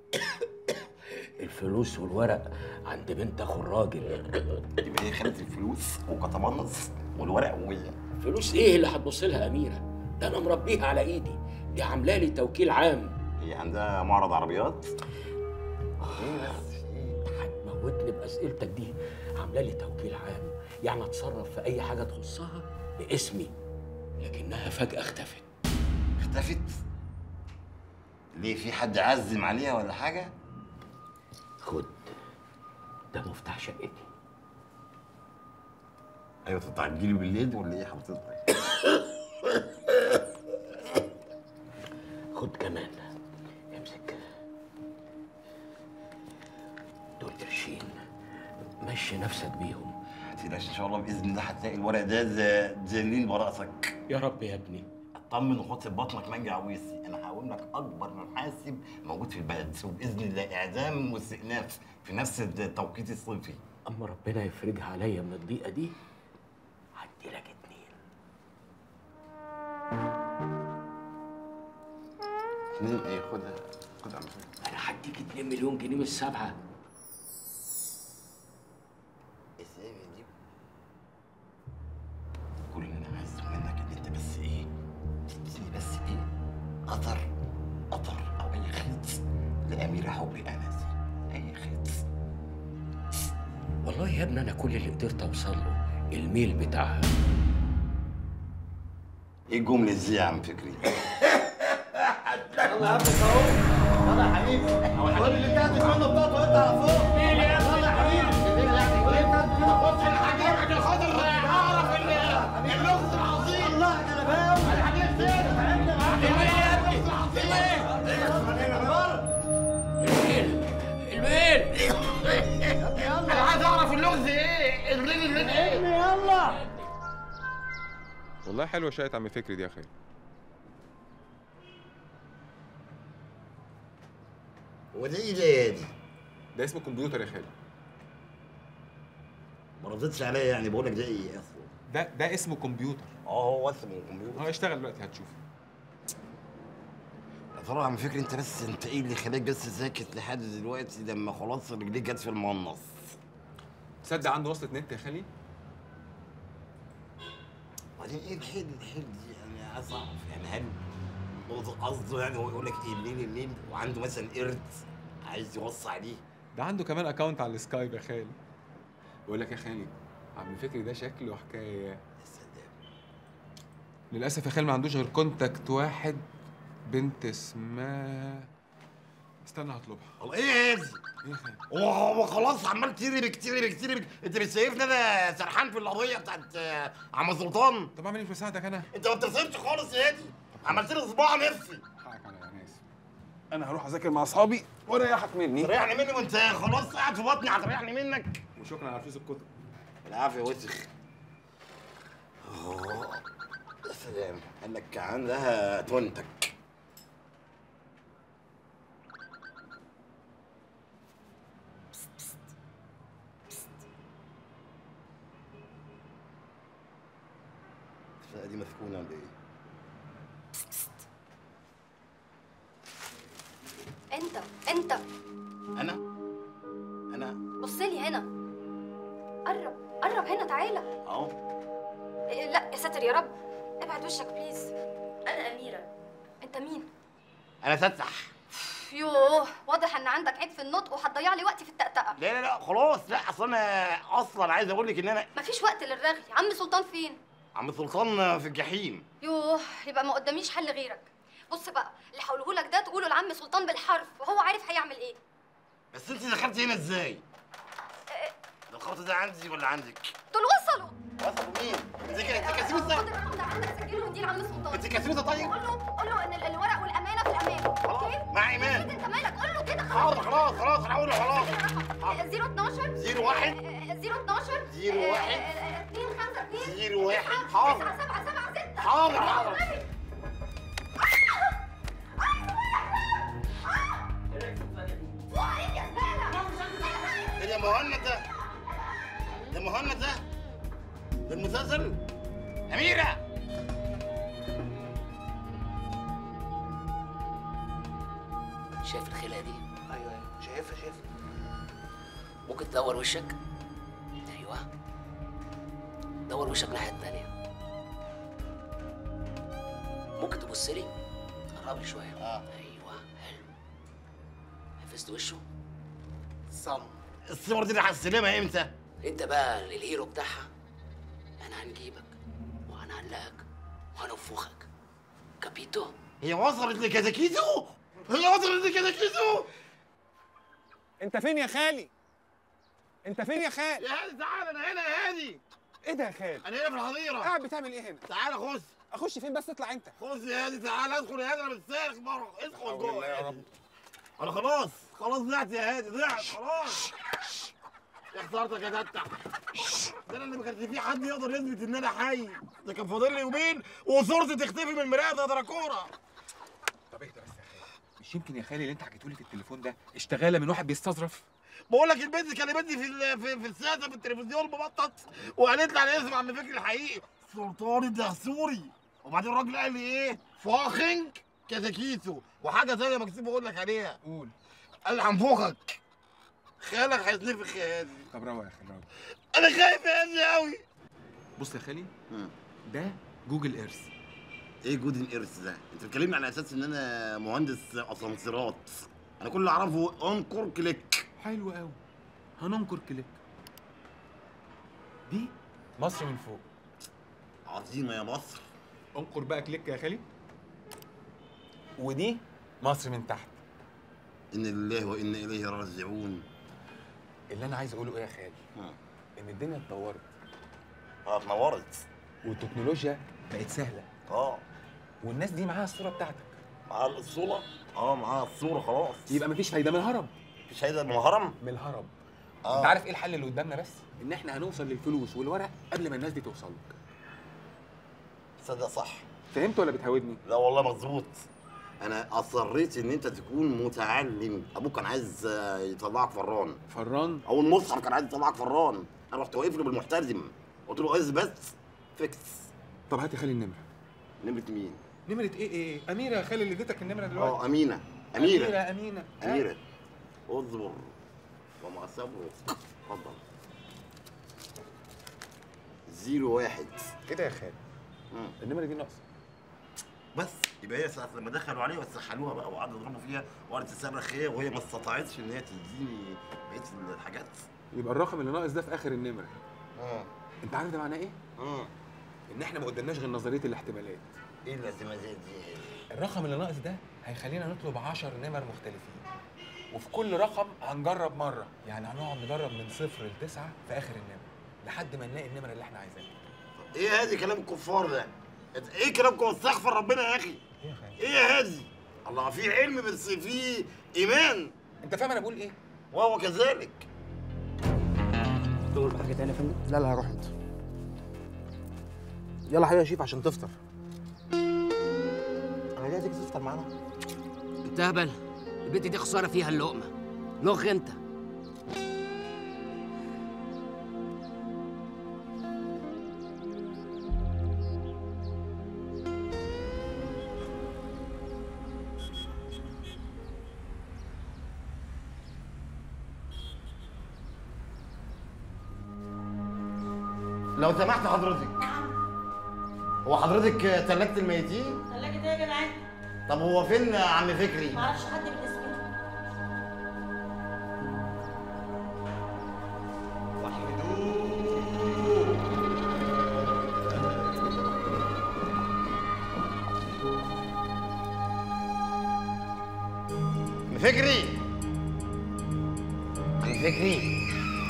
الفلوس والورق عند بنت اخو الراجل يبقى هي خدت الفلوس وكتمانص والورق وهي فلوس ايه اللي هتبص لها اميره ده انا مربيها على ايدي دي عامله لي توكيل عام هي عندها معرض عربيات ايه بس هتموتني باسئلتك دي عامله لي توكيل عام يعني اتصرف في اي حاجه تخصها باسمي لكنها فجاه اختفت اختفت ليه في حد عزم عليها ولا حاجه خد ده مفتاح شقتي ايوه طب هتجيلي بالليل ولا ايه حضرتك خد كمان امسك دول قرشين مشي نفسك بيهم متقلقش ان شاء الله باذن الله هتلاقي الورق ده ز- دليل براسك يا رب يا ابني اطمن وحط في بطنك منجع عويسي انا هقول لك اكبر محاسب موجود في البلد وباذن الله اعدام واستئناف في نفس التوقيت الصيفي اما ربنا يفرجها عليا من الضيقه دي هدي لك اتنين اتنين ايه خدها خد يا عم فهمي. انا هديك 2 مليون جنيه من السبعه ازاي دي كل اللي انا عايزه منك ان انت بس ايه تديني بس ايه قطر قطر او اي خيط لاميره حبي انسي اي خيط والله يا ابني انا كل اللي قدرت اوصل له الميل بتاعها ايه الجمله دي يا عم فكري يلا يا عم اهو يلا يا حبيبي كل اللي تاخد منه بطاقه وانت على فوق مين يا يلا يا حبيبي كل اللي تاخد منه بص الحاجات عشان خاطر اعرف ان اللغز العظيم الله يا غلباوي الحاجات فين يا ابني الميل انا عايز اعرف اللغز ايه الليل الليل ايه يلا والله حلوه شقه عم فكري دي يا خالي هو ده ايه ده يا دي؟ ده اسمه كمبيوتر يا خالي ما ردتش عليا يعني بقول لك ده ايه اصلا ده ده اسمه كمبيوتر اه هو اسمه كمبيوتر اه اشتغل دلوقتي هتشوف يا ترى يا عم فكري انت بس انت ايه اللي خلاك بس ساكت لحد دلوقتي لما خلاص رجليك جت في المنص تصدق عنده وصلة نت يا خالي وبعدين ايه الحل الحل دي يعني عايز اعرف يعني هل هو قصده يعني هو يقول لك ايه الليل الليل وعنده مثلا قرد عايز يوصي عليه ده عنده كمان اكونت على السكايب يا خالي بقول لك يا خالي عم فكري ده شكله حكايه للاسف يا خالي ما عندوش غير كونتاكت واحد بنت اسمها استنى هطلبها الله ايه يا دي؟ ايه يا خالي هو هو خلاص عمال تيري تيري تيري انت مش شايفني انا سرحان في القضيه بتاعت آه، عم سلطان طب اعمل ايه مش بساعدك انا انت ما بترسمش خالص يا دي عملت لي صباع نفسي حقك عليا انا اسف انا هروح اذاكر مع اصحابي وريحك مني تريحني مني وانت خلاص قاعد في بطني هتريحني منك وشكرا على فلوس الكتب العافيه وسخ اه يا سلام قال لك عندها تونتك الشقه دي مسكونه ولا ايه؟ انت انت انا انا بص لي هنا قرب قرب هنا تعالى اهو إيه، لا يا ساتر يا رب ابعد وشك بليز انا اميره انت مين انا فتح يوه واضح ان عندك عيب في النطق وهتضيع لي وقتي في التأتأة لا لا لا خلاص لا اصل انا اصلا عايز اقول لك ان انا مفيش وقت للرغي عم سلطان فين عم سلطان في الجحيم يوه يبقى ما قداميش حل غيرك بص بقى اللي هقوله لك ده تقوله لعم سلطان بالحرف وهو عارف هيعمل ايه بس انت دخلت هنا ازاي؟ ده الخط ده عندي ولا عندك؟ دول وصلوا وصلوا مين؟ انت ك- انت كاسوس ده خد الرقم ده عندك سجله وديه لعم سلطان انت كاسوسه طيب؟ قول له قول له ان ال- الورق والامانه في الامان اوكي مع ايمان انت مالك قول له كده حاضر خلاص خلاص انا هقول له خلاص 012 زيرو واحد 012 زيرو واحد 2 5 2 زيرو واحد حاضر 7 7 7 6 حاضر حاضر ايه يا مهند ده؟ ده مهند ده؟ ده المسلسل؟ أميرة شايف الخلقه دي ايوه ايوه شايفها شايفها ممكن تدور وشك ايوه دور وشك الناحيه التانيه ممكن تبص لي قرب لي شويه اه ايوه حلو حفظت وشه صم الصور دي اللي هستلمها امتى؟ انت بقى الهيرو بتاعها انا هنجيبك وهنعلقك وهنفخك كابيتو هي وصلت لكتاكيتو؟ هي وصلت لكتاكيتو؟ انت فين يا خالي انت فين يا خال يا هادي تعالى انا هنا يا هادي ايه ده يا خال انا هنا في الحظيره قاعد بتعمل ايه هنا تعالى خش اخش فين بس اطلع انت خش يا هادي تعالى ادخل يا هادي انا مش سالك بره ادخل حول جوه الله يا يا رب. هادي انا خلاص خلاص ضعت يا هادي ضعت خلاص يا خسارتك يا تتح ده انا اللي ما كانش في حد يقدر يثبت ان انا حي ده كان فاضل لي يومين وصورتي تختفي من المرايه يا دراكوره طب اهدى بس يا خالي مش يمكن يا خالي اللي انت حكيته لي في التليفون ده اشتغاله من واحد بيستظرف بقول لك البنت كلمتني في ال- في, في السادة في التلفزيون مبطط وقالت لي على اسم عم فكري الحقيقي سلطان الدهسوري وبعدين الراجل قال لي ايه فاخنج كتاكيتو وحاجه ثانيه مكتوب اقول لك عليها قول قال لي هنفخك خيالك هيتنفخ يا هادي طب روق يا خالي روق انا خايف يا هادي قوي بص يا خالي ده جوجل ايرث ايه جودن ايرث ده؟ انت بتكلمني على اساس ان انا مهندس اسانسيرات انا كل اللي اعرفه انكر كليك حلو قوي هننكر كليك دي مصر من فوق عظيمه يا مصر انكر بقى كليك يا خالي ودي مصر من تحت ان لله وانا اليه راجعون اللي انا عايز اقوله ايه يا خالي ان الدنيا اتطورت اه اتنورت والتكنولوجيا بقت سهله اه والناس دي معاها الصوره بتاعتك معاها الصوره اه معاها الصوره خلاص يبقى مفيش فايده من الهرم مفيش فايده من الهرم من الهرم آه. انت عارف ايه الحل اللي قدامنا بس ان احنا هنوصل للفلوس والورق قبل ما الناس دي توصل لك تصدق صح فهمت ولا بتهودني لا والله مظبوط انا اصريت ان انت تكون متعلم ابوك كان عايز آه، يطلعك فران فران او المصحف كان عايز يطلعك فران انا رحت واقف له بالمحترم قلت له عايز بس فيكس طب هات يا خالي النمره نمره مين نمره ايه ايه اميره يا خالي اللي اديتك النمره اه دلوقتي امينه اميره اميره امينه ها؟ اميره اصبر وما صبرك اتفضل زيرو واحد كده يا خالي النمره دي ناقصه بس يبقى هي ساعة لما دخلوا عليها وسحلوها بقى وقعدوا يضربوا فيها وقعدت تصرخ هي وهي ما استطاعتش ان هي تديني بقيه الحاجات يبقى الرقم اللي ناقص ده في اخر النمره اه انت عارف ده معناه ايه اه ان احنا ما قدامناش غير نظريه الاحتمالات ايه اللازمات دي الرقم اللي ناقص ده هيخلينا نطلب 10 نمر مختلفين وفي كل رقم هنجرب مره يعني هنقعد نجرب من صفر لتسعه في اخر النمر لحد ما نلاقي النمره اللي احنا عايزينها ايه هذه كلام الكفار ده ايه كلامكم استغفر ربنا يا اخي ايه يا خالد ايه هذه الله في علم بس في ايمان انت فاهم انا بقول ايه وهو كذلك تقول بحاجه تانية يا فندم لا لا هروح انت يلا حبيبي يا شيف عشان تفطر انا جاي تيجي تفطر معانا انت هبل البنت دي خساره فيها اللقمه لغ انت لو سمحت حضرتك هو حضرتك تلاجة الميتين؟ ثلاجة ايه يا جدعان؟ طب هو فين عم فكري؟ معرفش حد بالاسم عم فكري عم فكري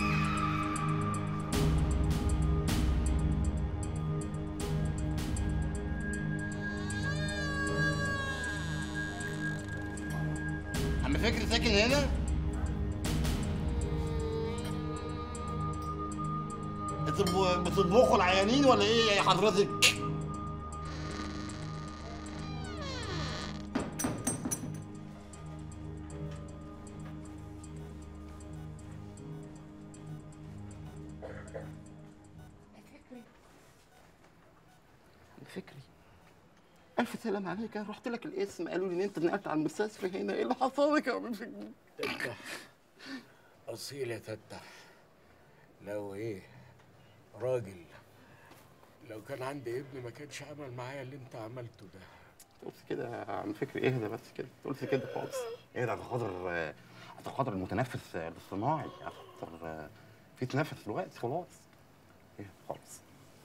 عم فكري ساكن هنا؟ انتوا بتطبخوا العيانين ولا ايه يا حضرتك؟ فكري ألف سلام عليك أنا رحت لك الاسم قالوا لي إن أنت نقلت على المستشفى هنا إيه اللي حصل لك يا عم فكري؟ تتح اصيل يا تتح لو ايه راجل لو كان عندي ابن ما كانش عمل معايا اللي انت عملته ده تقولش كده يا عم فكري اهدى بس كده تقولش كده خالص اهدى عشان خاطر عشان خاطر المتنفس الاصطناعي عشان خاطر في تنفس دلوقتي خلاص اهدى خالص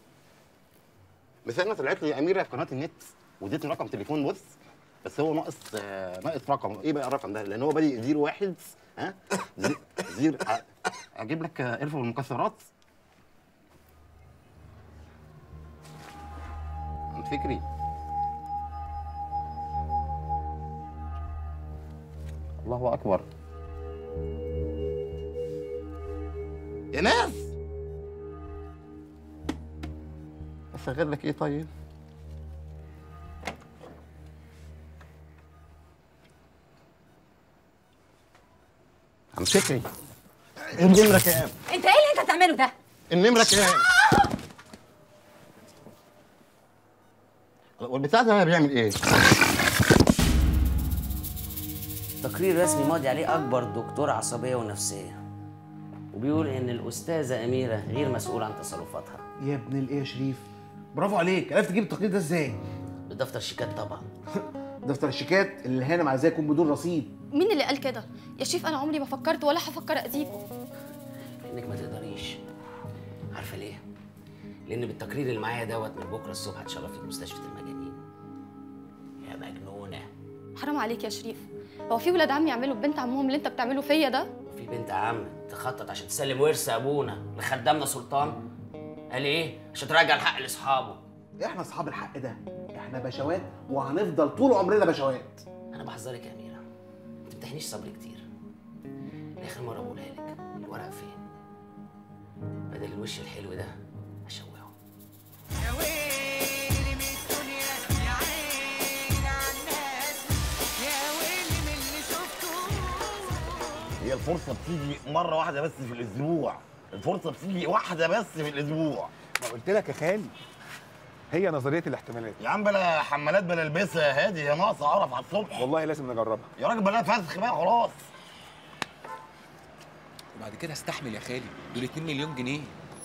بس انا طلعت لي اميره في قناه النت واديتني رقم تليفون بص بس هو ناقص آه، ناقص رقم ايه بقى الرقم ده لان هو بادئ زيرو واحد ها زي- زيرو ع- اجيب لك آه، قرفه والمكسرات عم فكري الله اكبر يا ناس اشغل لك ايه طيب عم فكري النمرة كام؟ انت ايه اللي انت بتعمله ده؟ النمرة كام؟ والبتاع ده بيعمل ايه؟ تقرير رسمي ماضي عليه اكبر دكتور عصبيه ونفسيه وبيقول ان الاستاذه اميره غير مسؤوله عن تصرفاتها يا ابن الايه يا شريف برافو عليك عرفت تجيب التقرير ده ازاي بدفتر شيكات طبعا دفتر الشيكات اللي هانم عايزاه يكون بدون رصيد مين اللي قال كده يا شيف انا عمري ما فكرت ولا هفكر اذيكم انك ما تقدريش عارفه ليه لان بالتقرير اللي معايا دوت من بكره الصبح هتشرفي في مستشفى المجانين يا مجنونه حرام عليك يا شريف هو في ولاد عمي يعملوا بنت عمهم اللي انت بتعمله فيا ده في بنت عم تخطط عشان تسلم ورث ابونا لخدامنا سلطان قال ايه عشان ترجع الحق لاصحابه احنا اصحاب الحق ده احنا بشوات وهنفضل طول عمرنا بشوات انا بحذرك يا اميره ما تمتحنيش صبر كتير اخر مره بقولها لك الورق فين بدل الوش الحلو ده هشوهه يا ويلي من الفرصه بتيجي مره واحده بس في الاسبوع الفرصه بتيجي واحده بس في الاسبوع ما قلت لك يا خالي هي نظريه الاحتمالات يا عم بلا حمالات بلا البسها يا هادي يا ناقصه قرف على الصبح والله لازم نجربها يا راجل بلا فسخ بقى خلاص وبعد كده استحمل يا خالي دول 2 مليون جنيه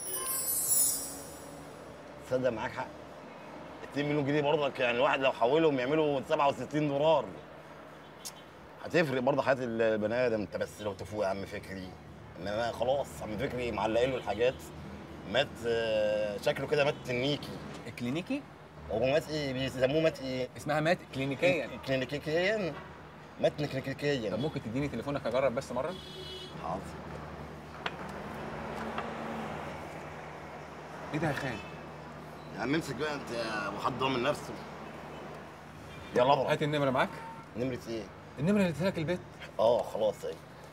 تصدق معاك حق 2 مليون جنيه برضك يعني الواحد لو حولهم يعملوا 67 دولار هتفرق برضه حياه البني ادم انت بس لو تفوق يا عم فكري انما خلاص عم فكري معلقين له الحاجات مات آه، شكله كده مات تنيكي كلينيكي هو مات ايه بيسموه مات ايه اسمها مات كلينيكيا كلينيكيا مات كلينيكيا طب ممكن تديني تليفونك اجرب بس مره حاضر ايه ده يا خالي يا عم امسك بقى انت يا ابو حد ضامن نفسه يلا بقى هات النمره معاك نمرة ايه؟ النمره اللي اديتها لك البيت اه خلاص ايه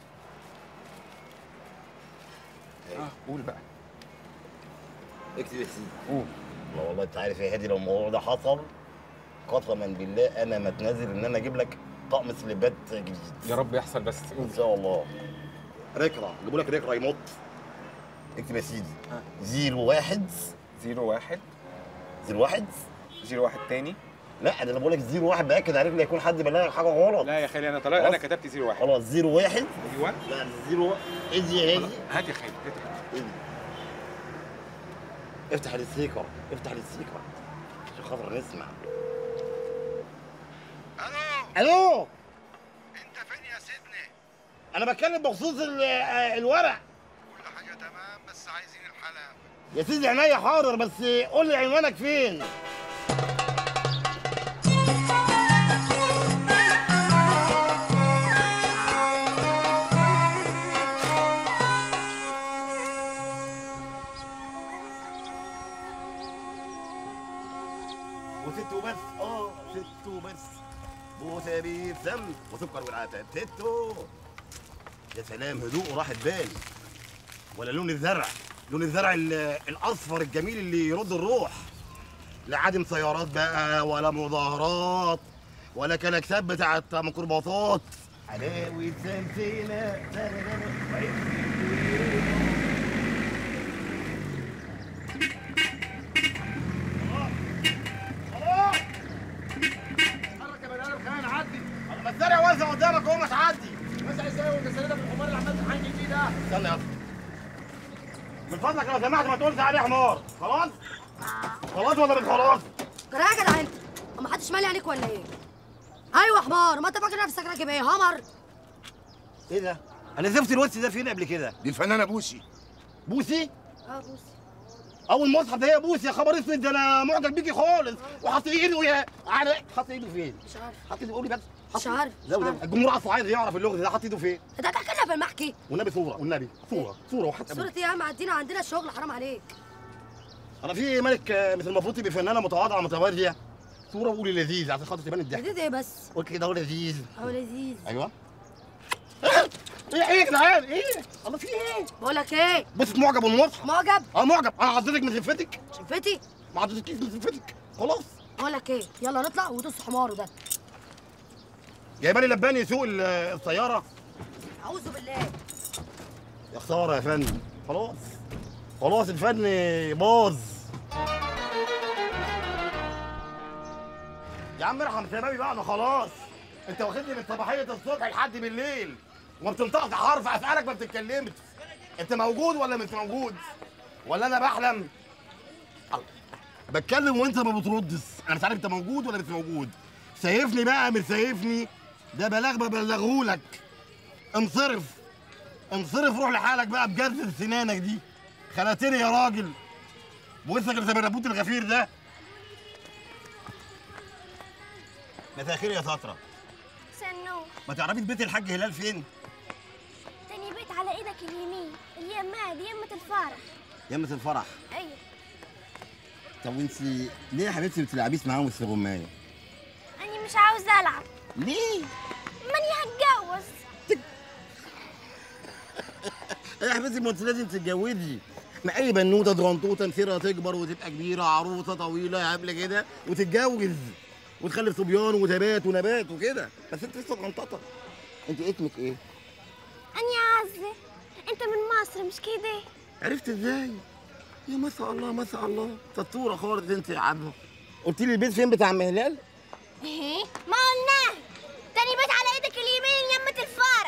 اه قول بقى اكتب يا سيدي قول لا والله انت عارف يا هادي لو الموضوع ده حصل قسما بالله انا ما اتنازل ان انا اجيب لك طقم سليبات جديد يا رب يحصل بس ان شاء الله ركرة اجيبوا لك ركرة يمط اكتب يا سيدي زيرو واحد زيرو واحد زيرو واحد زيرو واحد تاني لا ده انا بقول لك زيرو واحد باكد عليك لا يكون حد بلغك حاجه غلط لا يا خالي انا طلع انا خلاص. كتبت زيرو واحد خلاص زيرو واحد ايوه لا زيرو واحد ايه دي يا هادي هات يا خالي هات يا خالي. إيه دي؟ افتح السبيكر افتح السبيكر عشان خاطر نسمع الو الو انت فين يا سيدني؟ انا بتكلم بخصوص ال- آه، الورق كل حاجة تمام بس عايزين الحلاوة يا سيدي عينيا حاضر بس قول لي عنوانك فين وست وبس اه ست وبس بوسه بيتسم وسكر والعتاب ستو يا سلام هدوء وراحة بال ولا لون الزرع لون الزرع ال- الاصفر الجميل اللي يرد الروح لا عادم سيارات بقى ولا مظاهرات ولا كلاكسات بتاعت ميكروباصات حلاوة سلسلة اتحرك يا بني ادم كمان عدي ما الزرع واسع قدامك اهو ما تعدي واسع ازاي وانت سيدك الحمار اللي عمال تحنجي فيه ده استنى يا اسطى من فضلك لو سمحت ما تقولش عليه حمار خلاص خلاص ولا مش خلاص جرى يا جدع انت ما حدش مالي عليك ولا ايه ايوه حمار ما انت فاكر نفسك راكب ايه همر ايه ده انا زفت الوش ده فين قبل كده دي الفنانة بوسي بوسي اه بوسي اول مصحف ده هي بوسي يا خبر اسود ده انا معجب بيكي خالص وحاطط ايده يا على حاطط ايده فين مش عارف حاطط ايده قولي بس مش عارف لا ولا الجمهور اصلا عايز يعرف اللغز ده حاطط ايده فين انت هتحكي في المحكي والنبي صوره والنبي صوره صوره وحتى صورة ايه يا عم عدينا عندنا الشغل حرام عليك انا في ملك آه، مثل المفروض تبقى فنانه متواضعه متواضعه صوره وقولي لذيذ عشان خاطر تبان الضحك جديد ايه بس قلت كده هو لذيذ هو لذيذ ايوه ايه ايه يا جدعان ايه الله في ايه بقول لك ايه بص معجب والمصحف معجب اه معجب انا عضتك من زفتك شفتي ما عضتكيش من زفتك خلاص بقول لك ايه يلا نطلع ودوس حماره ده جايبه لي لباني يسوق ال- السياره اعوذ بالله يا خساره يا فندم خلاص خلاص الفن باظ يا عم ارحم شبابي بقى انا خلاص انت واخدني من صباحيه الصبح لحد بالليل وما بتنطقش حرف اسالك ما بتتكلمش انت موجود ولا مش موجود ولا انا بحلم الله. بتكلم وانت ما بتردش انا مش عارف انت موجود ولا مش موجود سايفني بقى مش سايفني ده بلاغ ببلغهولك انصرف انصرف روح لحالك بقى بجد سنانك دي خلقتني يا راجل وسك الزبربوت الغفير ده مساء الخير يا سطرة سنو ما تعرفي بيت الحاج هلال فين؟ تاني بيت على ايدك اليمين اليمة دي يمة الفرح يمة الفرح ايوه طب وانت ليه يا حبيبتي ما بتلعبيش معاهم السغماية؟ انا مش عاوز العب ليه؟ ماني هتجوز يا حبيبتي ما انت لازم تتجوزي ما اي بنوته درنطوطه مسيرها تكبر وتبقى كبيره عروسه طويله قبل كده وتتجوز وتخلف صبيان وتبات ونبات وكده بس انت لسه درنططه انت اسمك ايه؟ أني عزة أنت من مصر مش كده عرفت ازاي؟ يا ما شاء الله ما شاء الله سطوره خالص انت يا عبده قلت لي البيت فين بتاع عم هلال؟ إيه ما قلناه تاني بيت على إيدك اليمين يمة الفرح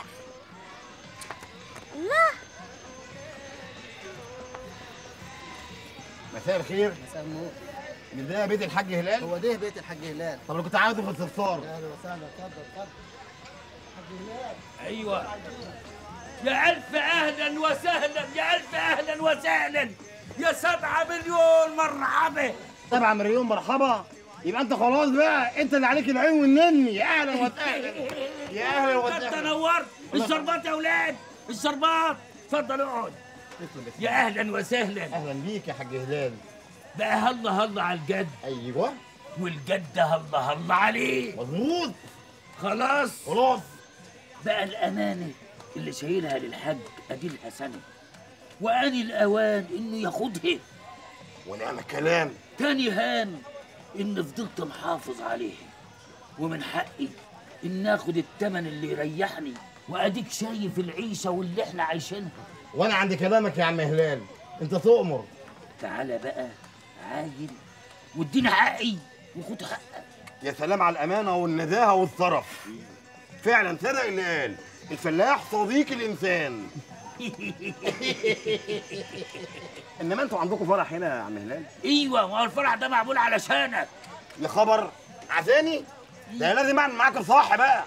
الله مساء الخير مساء النور مش ده بيت الحاج هلال؟ هو ده بيت الحاج هلال طب انا كنت عاوزه في الصفار اهلا وسهلا اتفضل اتفضل حاج هلال ايوه يا الف اهلا وسهلا يا الف اهلا وسهلا يا سبعة مليون مرحبا سبعة مليون مرحبا يبقى انت خلاص بقى انت اللي عليك العين والنني يا اهلا وسهلا يا اهلا وسهلا انت نورت الشربات يا اولاد الشربات اتفضل اقعد يا اهلا وسهلا اهلا بيك يا حاج هلال بقى هلا هلا على الجد ايوه والجد هلا هلا عليه مظبوط خلاص خلاص بقى الامانه اللي شايلها للحاج اديلها سنه واني الاوان انه ياخدها ونعم الكلام تاني هان ان فضلت محافظ عليها ومن حقي ان اخد التمن اللي يريحني واديك شايف العيشه واللي احنا عايشينها وانا عند كلامك يا عم هلال انت تؤمر تعالى بقى عاجل واديني حقي وخد حقك يا سلام على الامانه والنزاهه والصرف فعلا صدق اللي قال الفلاح صديق الانسان انما انتوا عندكم فرح هنا يا عم هلال ايوه ما هو الفرح ده معمول علشانك يا خبر عزاني ده لازم اعمل معاك الصح بقى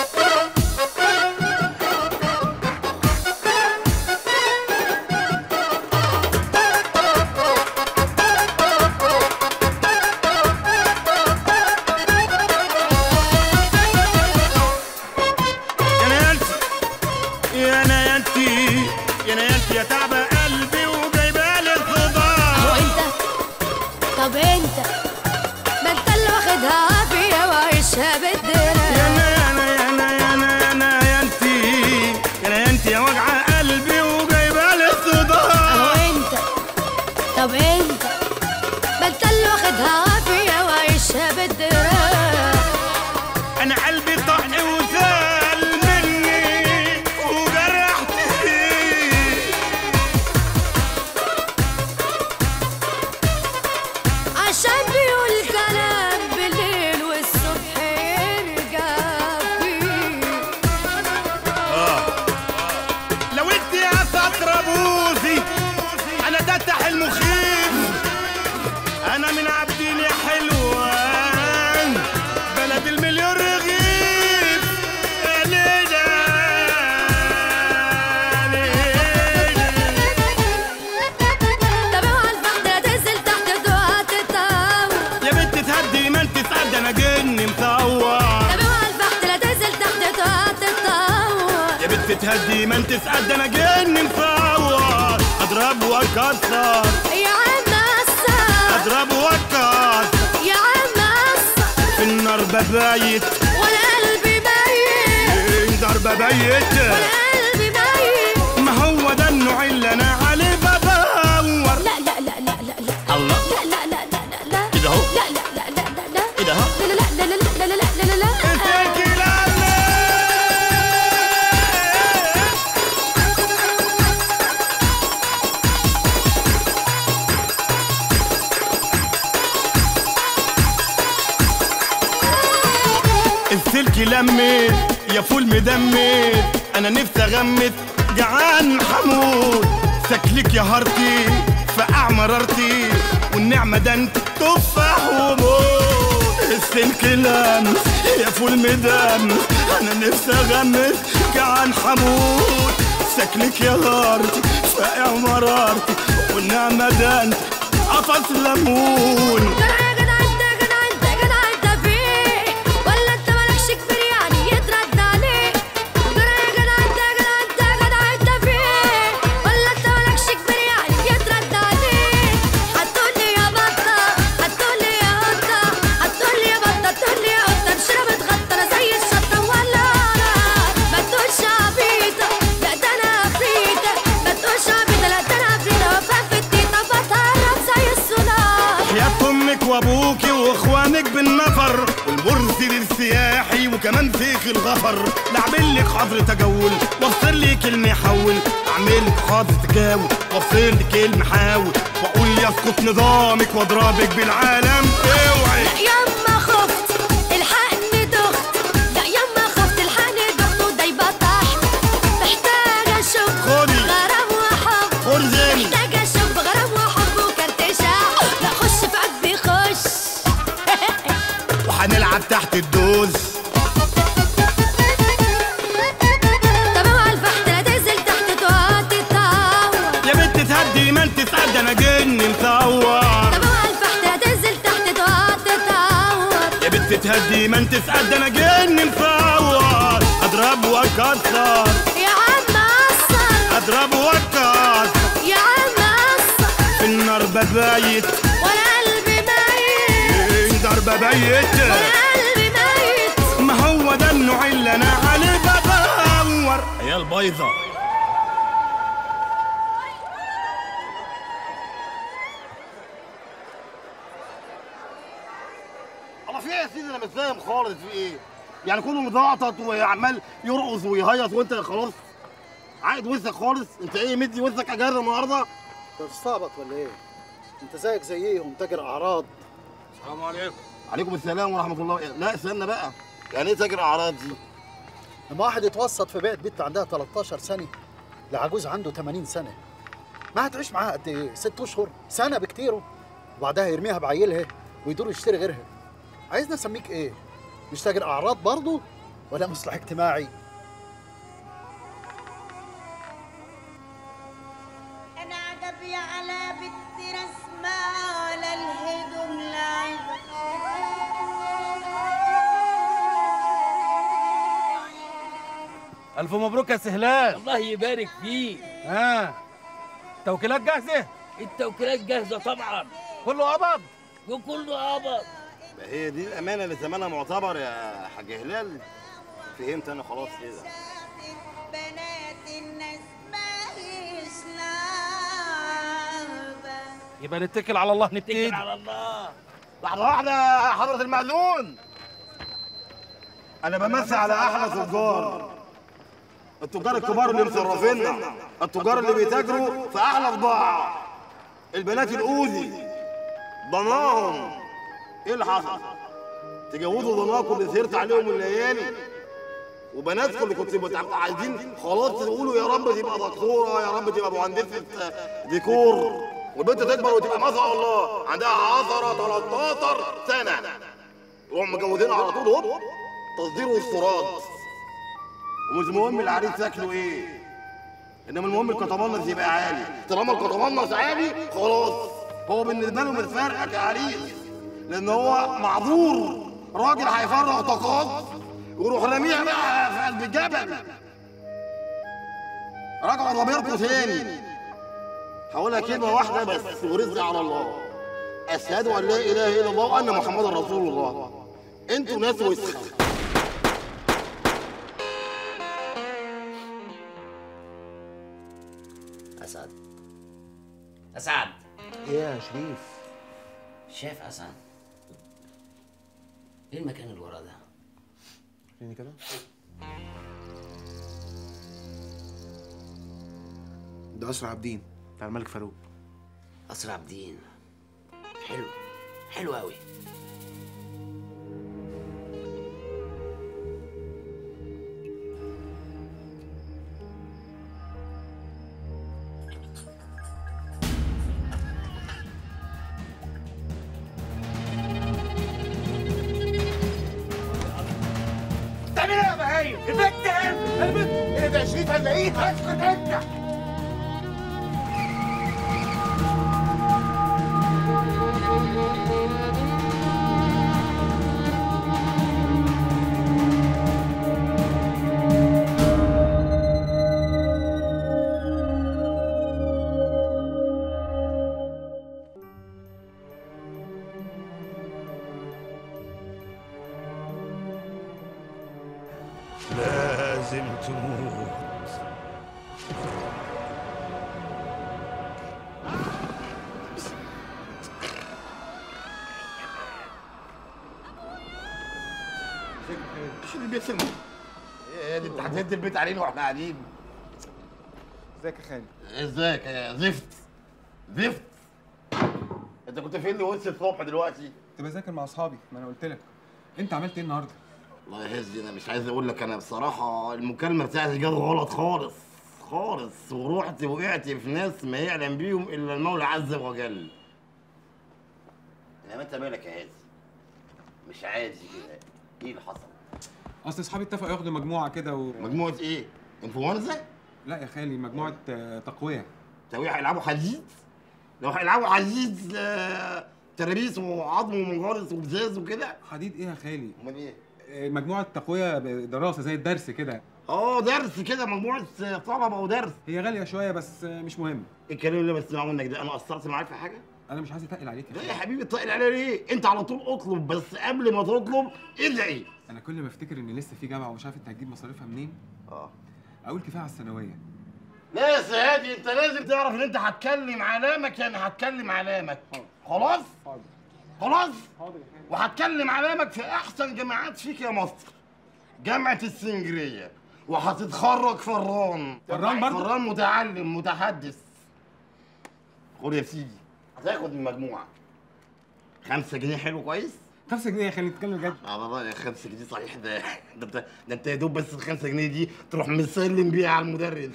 يا نيالتي يا نيالتي يا نيالتي يا تعبة قلبي وجايبالي الخضار هو انت طب انت ما انت اللي واخدها عافية وعايشها بالدنيا يا انا يا انا يا انا يا انا يا انا يا انتي يا انا يا انتي يا وجع قلبي وجايبالي هو الخضار انت طب انت ما انت اللي واخدها عافية وعايشها بالدنيا انا قلبي طق وزال مني وجرحتني عشان بيقول كلام بالليل والصبح يرجع فيه اه لو انت يا سطر بوزي انا تفتح المخيف انا من عابدين يا حلوان بلد المليون رغيف يا ليلى طب اوعى الفخدة تنزل تحت دعاء تتعود يا بنت تهدي ما انت سعد انا جن مصور طب اوعى الفخدة تنزل تحت دعاء تتعود يا بنت تهدي ما انت سعد انا جن مصور اضرب واكسر يا عم قصر اضرب واكسر يا عم قصر في النار ببايت وانا قلبي ميت ضربة بيت قلبي ميت ما هو ده النوع اللي انا عليه بدور لا لا لا لا لا لا الله لا لا لا لا لا لا كده اهو لا لا لا لا لا لا ايه ده اهو لا لا لا لا لا لا لا لا لا لا السلك لمت يا فول مدمت انا نفسي اغمس جعان حمود شكلك يا هارتي فقع مرارتي والنعمة ده انت تفاح وموت السلك لمس يا فول مدمس انا نفسي اغمس جعان حمود شكلك يا هارتي فقع مرارتي والنعمة ده انت قفص ليمون جدع يا جدع انت يا جدع انت يا جدع انت فين ولا انت مالكش كبير يعني يترد عليك جدع يا جدع انت يا جدع انت يا جدع انت فين ولا انت مالكش كبير يعني يترد عليك هتقولي يا بطة هتقولي يا قطة هتقولي يا بطة هتقولي يا قطة بشرب اتغطى انا زي الشطة ولا انا ما تقولش عبيطة لا ده انا عفريتة ما تقولش عبيطة لا ده انا عفريتة وفاء في التيتا بتهرب زي السونار يا امك وكمان فيك الغفر لعمل لك حظر تجول وافصل لي كلمة حول اعمل لك حظر تجاول وافصل لي كلمة حاول واقول يسقط نظامك واضربك بالعالم اوعي لا يما خفت الحقني دخت لا يما خفت الحقني دخت ودايبة تحت محتاجة اشوف خدي. غرام وحب خرزاني. محتاجة اشوف غرام وحب وكرتشة لا خش في قلبي خش وهنلعب تحت الدوز طب اوعى الفحت لا تنزل تحت توطي تطور يا بنت تهدي ما انت سعد انا جن مصور طب اوعى الفحت لا تنزل تحت توطي تطور يا بنت تهدي ما انت سعد انا جن مصور اضرب واكسر يا عم قصر اضرب واكسر يا عم قصر في النار ببايت وانا قلبي ميت النار ببيت قلبي ميت ما هو ده النوع اللي انا عليه بدور يا البيضة الله في ايه يا سيدي انا مش فاهم خالص في ايه يعني كله مزعطط وعمال يرقص ويهيص وانت خلاص عايد وسك خالص انت ايه مدي وسك اجازه النهارده انت بتستعبط ولا ايه؟ انت زيك زيهم تاجر اعراض السلام عليكم عليكم السلام ورحمه الله لا استنى بقى يعني ايه تاجر اعراض دي لما واحد يتوسط في بيت بنت عندها 13 سنه لعجوز عنده 80 سنه ما هتعيش معاها قد ايه؟ ست اشهر سنه بكتيره وبعدها يرميها بعيلها ويدور يشتري غيرها عايزني اسميك ايه؟ مش تاجر اعراض برضه ولا مصلح اجتماعي؟ انا عجبي على بنت رسمة على الهدوم لعبة الف مبروك يا سهلان الله يبارك فيك ها توكيلات جاهزه التوكيلات جاهزه طبعا كله قبض وكله قبض ما هي دي الامانه اللي زمانها معتبر يا حاج هلال فهمت انا خلاص كده بنات الناس ماهيش لعبة يبقى نتكل على الله نبتدي على الله لحظه واحده يا حضره المأذون انا بمسي على احلى تجار التجار الكبار اللي مصرفيننا التجار اللي بيتاجروا في احلى بضاعه البنات الاوذي ضناهم ايه اللي حصل تجوزوا ضناكم اللي سهرت عليهم الليالي وبناتكم اللي كنتوا بتبقوا عايزين خلاص تقولوا يا رب تبقى دكتوره يا رب تبقى مهندسه ديكور والبنت تكبر وتبقى ما شاء الله عندها 10 13 سنه يروحوا مجوزينها على طول هوب تصدير واستيراد ومش مهم العريس شكله ايه انما المهم الكتمنص يبقى عالي طالما الكتمنص عالي خلاص هو بالنسبه له مش فارقه كعريس لان هو معذور راجل هيفرغ طاقات ويروح راميها بقى في قلب الجبل راجعوا ضميركم تاني هقولها كلمه واحده بس ورزق على الله اشهد ان لا اله الا الله وان محمدا رسول الله انتوا ناس وسخه اسعد اسعد ايه يا شريف شايف اسعد ايه المكان اللي ورا ده فيني كده ده اسرع عابدين بتاع الملك فاروق قصر عابدين حلو حلو قوي تعمل ايه يا بهايم؟ البنت هنا البنت ايه ده يا شريف هنلاقيها اسكت انت لازم تموت باسم ايه دي انت هتهد البيت علينا واحنا قاعدين ازيك يا خالد ازيك يا زفت زفت انت كنت فين لي وسط الصبح دلوقتي كنت بذاكر مع اصحابي ما انا قلت لك انت عملت ايه النهارده والله يا هزي انا مش عايز اقول لك انا بصراحه المكالمه بتاعتي جت غلط خالص خالص ورحت وقعت في ناس ما يعلم بيهم الا المولى عز وجل انما انت مالك يا هزي مش عادي كده ايه اللي حصل اصل اصحابي اتفقوا ياخدوا مجموعه كده و... مجموعه ايه انفلونزا لا يا خالي مجموعه آه، تقويه تقويه هيلعبوا حديد لو هيلعبوا حديد آه، ترابيس وعظم ومجارس وبزاز وكده حديد ايه يا خالي امال ايه آه، مجموعه تقويه دراسه زي الدرس كده اه درس كده مجموعه طلبه ودرس هي غاليه شويه بس آه، مش مهم الكلام اللي بسمعه منك ده انا قصرت معاك في حاجه انا مش عايز اتقل عليك لا يا حبيبي تقل عليا ليه انت على طول اطلب بس قبل ما تطلب ادعي انا كل ما افتكر ان لسه في جامعه ومش عارف انت هتجيب مصاريفها منين اه اقول كفايه على الثانويه لا يا سيادي انت لازم تعرف ان انت هتكلم علامك يعني هتكلم علامك خلاص خلاص وهتكلم علامك في احسن جامعات فيك يا مصر جامعه السنجريه وهتتخرج فران فران برضه؟ فران متعلم متحدث خد يا سيدي هتاخد من مجموعه خمسة جنيه حلو كويس؟ 5 جنيه خلينا نتكلم جد اه والله يا 5 جنيه صحيح ده ده انت ده انت يا دوب بس ال 5 جنيه دي تروح مسلم بيها على المدرس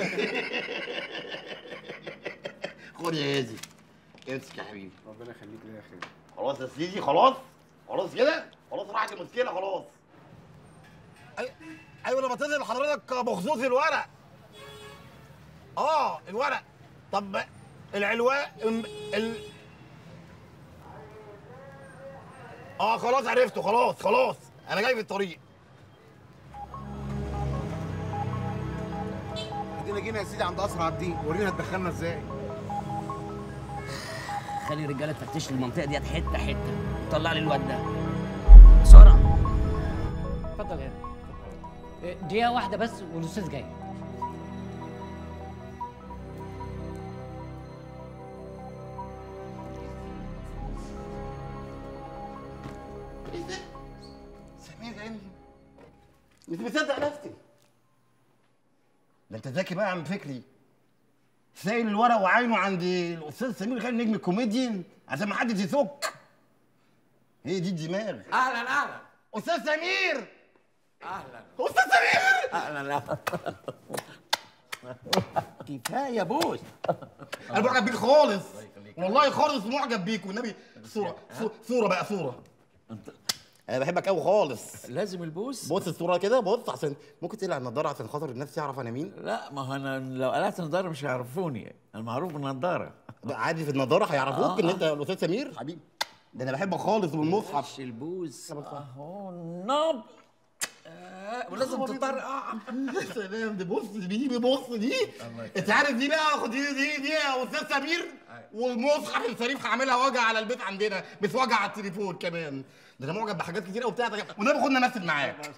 خد يا هادي امسك يا حبيبي ربنا يخليك ليا يا خالي خلاص يا سيدي خلاص خلاص كده خلاص راحت المشكله خلاص أي... ايوه لما تنزل لحضرتك بخصوص الورق اه الورق طب العلوان ال... ال... اه خلاص عرفته خلاص خلاص انا جاي في الطريق ادينا جينا يا سيدي عند اسرع الدين ورينا هتدخلنا ازاي خلي الرجاله تفتش لي المنطقه ديت حته حته وطلع لي الواد ده بسرعه اتفضل يا إيه، دقيقة واحدة بس والأستاذ جاي سمير يعني مش مصدق نفسي ده انت ذكي بقى يا عم فكري سايل الورق وعينه عند الاستاذ سمير خالد نجم الكوميديان عشان ما حدش يسك هي دي الدماغ اهلا اهلا استاذ سمير اهلا استاذ سمير اهلا اهلا كفايه بوس انا معجب بيك خالص والله خالص معجب بيك والنبي صوره صو- صوره بقى صوره انا بحبك قوي خالص لازم البوس بص الصوره كده بص عشان ممكن تقلع النضاره عشان خاطر الناس تعرف انا مين لا ما هو انا لو قلعت النضاره مش هيعرفوني انا معروف بالنضاره عادي في النضاره هيعرفوك آه، ان آه. انت الاستاذ سمير حبيبي ده انا بحبك خالص والمصحف البوس اهو نب ولازم تطرقع يا سلام دي بص دي دي بص دي انت عارف دي بقى خد دي دي دي يا استاذ سمير والمصحف الشريف هعملها وجع على البيت عندنا بس وجع على التليفون كمان ده انا معجب بحاجات كتير قوي بتاعتك والنبي خدنا نمثل معاك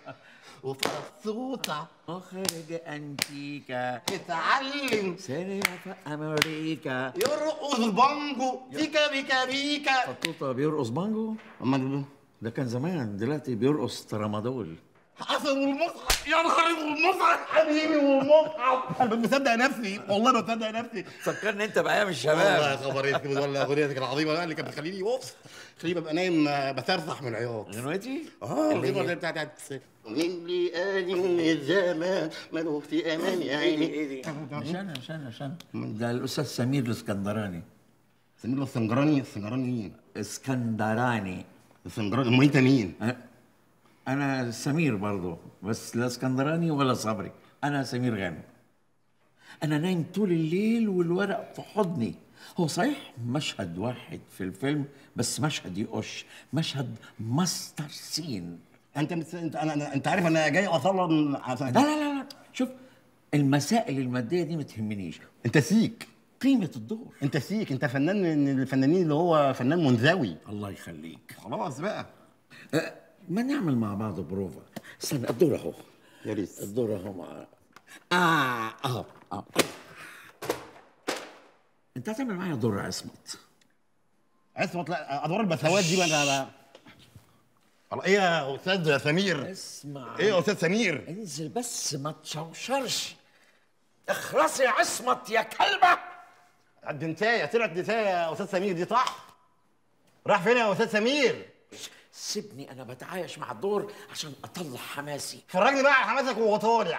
وفرصوطة اخرج انتيكا اتعلم سينما في امريكا يرقص بانجو بيكا بيكا بيكا فطوطه بيرقص بانجو امال ده كان زمان دلوقتي بيرقص ترامادول حسن والمصحف يا نهار والمصحف حبيبي والمصحف انا مش مصدق نفسي والله ما مصدق نفسي فكرني انت بايام والله الشباب خبر اسود والله اغنيتك العظيمه بقى اللي كانت بتخليني بص خليني ببقى نايم آه، بسرسح من العياط غنوتي؟ اه اللي الغنوه هي؟ اللي بتاعت من لي قال من الزمان ماله في امان يا عيني مش انا مش انا مش انا ده الاستاذ سمير الاسكندراني سمير الاسكندراني الاسكندراني مين؟ اسكندراني الاسكندراني امال انت مين؟ انا سمير برضه بس لا اسكندراني ولا صبري انا سمير غانم انا نايم طول الليل والورق في حضني هو صحيح مشهد واحد في الفيلم بس مشهد يقش مشهد ماستر سين انت مس... انت انا أنا- انت عارف انا جاي اصلا عشان لا لا لا لا شوف المسائل الماديه دي ما تهمنيش انت سيك قيمه الدور انت سيك انت فنان من الفنانين اللي هو فنان منزوي الله يخليك خلاص بقى أه، ما نعمل مع بعض بروفا استنى الدور اهو يا ريت الدور اهو مع اه اهو اه انت هتعمل معايا دور عصمت عصمت لا ادوار البسوات دي بقى انا الله ايه يا استاذ سمير اسمع ايه يا استاذ سمير انزل بس ما تشوشرش اخلصي عصمت يا كلبه الدنتايه طلعت دنتايه يا استاذ سمير دي صح راح فين يا استاذ سمير سيبني انا بتعايش مع الدور عشان اطلع حماسي فرجني بقى على حماسك وهو طالع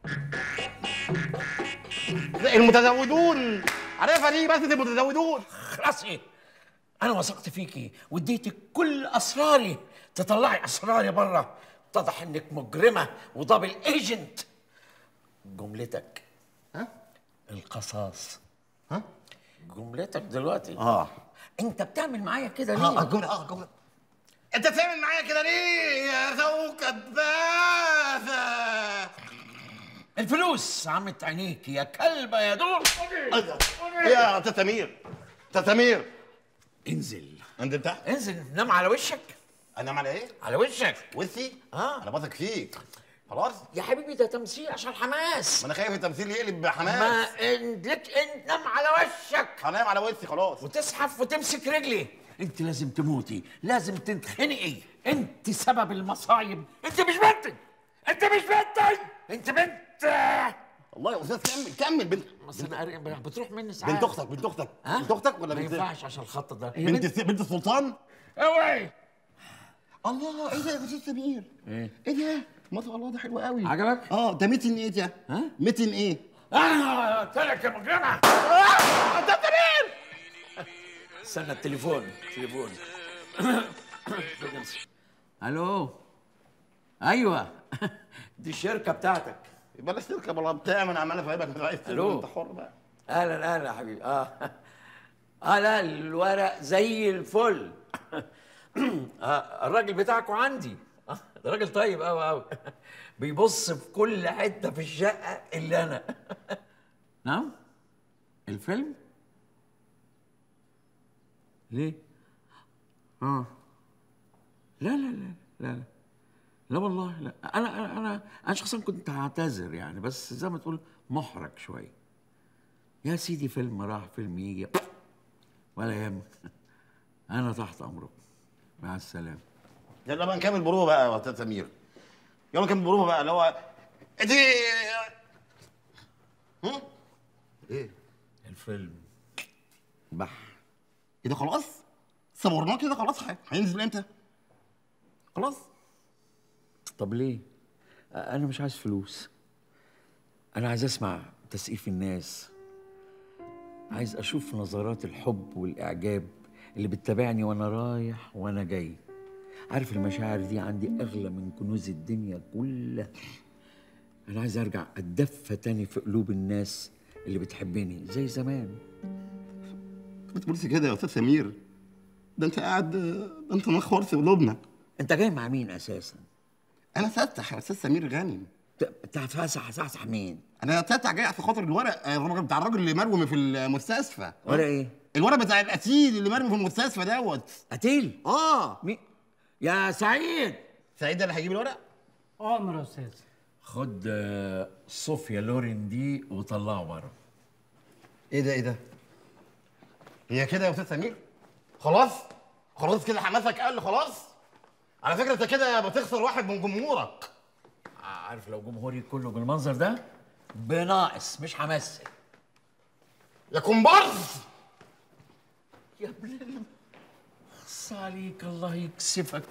لا، المتزودون عارفها دي بس المتزودون خلاصي انا وثقت فيكي واديتك كل اسراري تطلعي اسراري بره اتضح انك مجرمه ودبل ايجنت جملتك ها القصاص ها جملتك دلوقتي اه انت بتعمل معايا كده ليه اه الجمله اه الجمله انت بتعمل معايا كده ليه يا كوكب باثة الفلوس عمت عينيك يا كلبه يا دور ايه يا استاذ سمير استاذ سمير انزل انزل تحت انزل نام على وشك انام على ايه؟ على وشك وشي؟ اه انا بثق فيك خلاص يا حبيبي ده تمثيل عشان حماس ما انا خايف التمثيل يقلب بحماس ما إن- لك انت نام على وشك هنام على وشي خلاص وتزحف وتمسك رجلي انت لازم تموتي لازم تتخنقي انت سبب المصايب انت مش بنتي انت مش بنتي انت بنت والله يا استاذ كمل كمل بنت بس انا قاري- بتروح مني ساعات بنت اختك بنت اختك ها؟ بنت اختك ولا ما بنت ينفعش عشان الخط ده بنت الس- بنت السلطان اوعي الله ايه ده يا استاذ سمير ايه ايه ده ما شاء الله ده حلو قوي عجبك؟ اه ده ميتن ايه ده ها ميتن ايه انا قلت لك يا مجرمه استاذ سمير استنى التليفون تليفون الو ايوه دي الشركه بتاعتك بلاش تركب ولا بتاع ما انا عمال افهمك انت عايز تركب، ألو. انت حر بقى اهلا اهلا يا حبيبي اه اه لا الورق زي الفل آه الراجل بتاعكم عندي آه ده راجل طيب قوي قوي بيبص في كل حته في الشقه الا انا نعم الفيلم ليه اه لا لا لا لا لا لا والله لا انا انا انا انا شخصيا كنت هعتذر يعني بس زي ما تقول محرج شويه يا سيدي فيلم راح فيلم يجي ولا يهمك انا تحت امرك مع السلامه يلا بقى نكمل بروفه بقى يا استاذ سمير يلا نكمل بروفه بقى اللي هو انت هم؟ ايه الفيلم بح ايه ده خلاص صورناه كده خلاص ح- هينزل امتى خلاص طب ليه انا مش عايز فلوس انا عايز اسمع تسقيف الناس عايز اشوف نظرات الحب والاعجاب اللي بتتابعني وانا رايح وانا جاي عارف المشاعر دي عندي اغلى من كنوز الدنيا كلها انا عايز ارجع اتدفى تاني في قلوب الناس اللي بتحبني زي زمان ما تقولش كده يا استاذ سمير ده انت قاعد ده انت مخور في قلوبنا انت جاي مع مين اساسا انا ساتح يا استاذ سمير غانم تفسح سحسح مين انا ساتح جاي عشان خاطر الورق آه، الراجل بتاع الراجل اللي مرمي في المستشفى ورق ايه الورق بتاع القتيل اللي مرمي في المستشفى دوت قتيل اه مين يا سعيد سعيد ده اللي هيجيب الورق امر يا استاذ خد آه، صوفيا لورين دي وطلعه بره ايه ده ايه ده هي كده يا استاذ سمير خلاص خلاص كده حماسك قل خلاص على فكره انت كده بتخسر واحد من جمهورك عارف لو جمهوري كله بالمنظر ده بناقص مش همثل يا كومبارس يا ابن ال- خص عليك الله يكسفك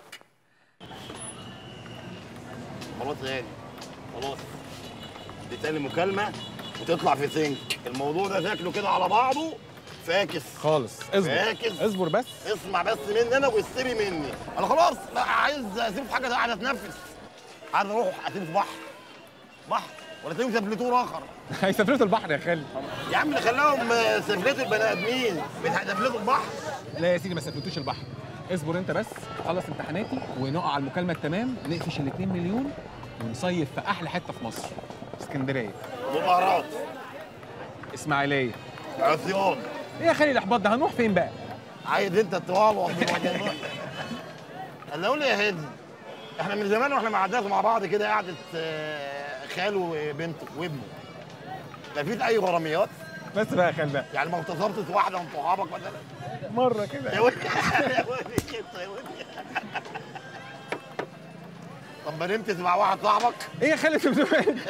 خلاص يا غالي خلاص دي تاني مكالمه وتطلع في سنك الموضوع ده شكله كده على بعضه فاكس خالص اصبر فاكس اصبر بس اسمع بس مني انا واستري مني انا خلاص لا عايز اسيب في حاجه قاعد اتنفس عايز اروح اسيب في بحر بحر ولا اسيب سفلتور اخر هيسافروا البحر يا خالد يا عم خلاهم سفلتوا البني ادمين بتسفلتوا البحر لا يا سيدي ما سافرتوش البحر اصبر انت بس خلص امتحاناتي ونقع على المكالمه التمام نقفش ال 2 مليون ونصيف في احلى حته في مصر اسكندريه مباراه اسماعيليه عصيان ايه يا خالد الاحباط ده هنروح فين بقى عايز انت التواضع انا اقول يا هادي احنا من زمان واحنا ما قعدناش مع بعض كده قعده آه، خاله وبنته وابنه ما فيش اي غراميات بس بقى يا خالد بقى يعني ما اغتصبتش واحده من صحابك مثلا مره كده يا ولد يا ولد كده يا ولد طب ما نمت مع واحد صاحبك ايه يا خالد في بتقول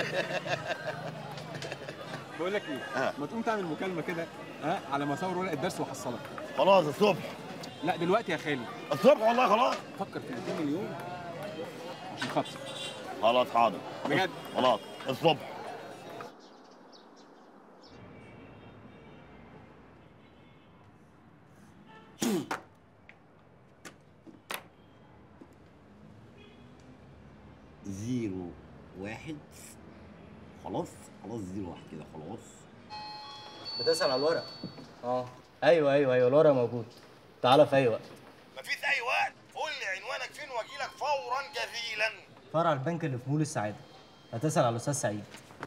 بقول لك ايه ما تقوم تعمل مكالمه كده ها على ما اصور ورقه درس واحصلك خلاص الصبح لا دلوقتي يا خالد الصبح والله خلاص فكر في 200 مليون عشان خاطر خلاص حاضر بجد خلاص الصبح زيرو واحد خلاص خلاص زيرو واحد كده خلاص بتسأل على الورق اه ايوه ايوه ايوه الورق موجود تعالى في اي وقت مفيش اي وقت قول لي عنوانك فين واجيلك فورا جزيلا فرع البنك اللي في مول السعاده هتسأل على الاستاذ سعيد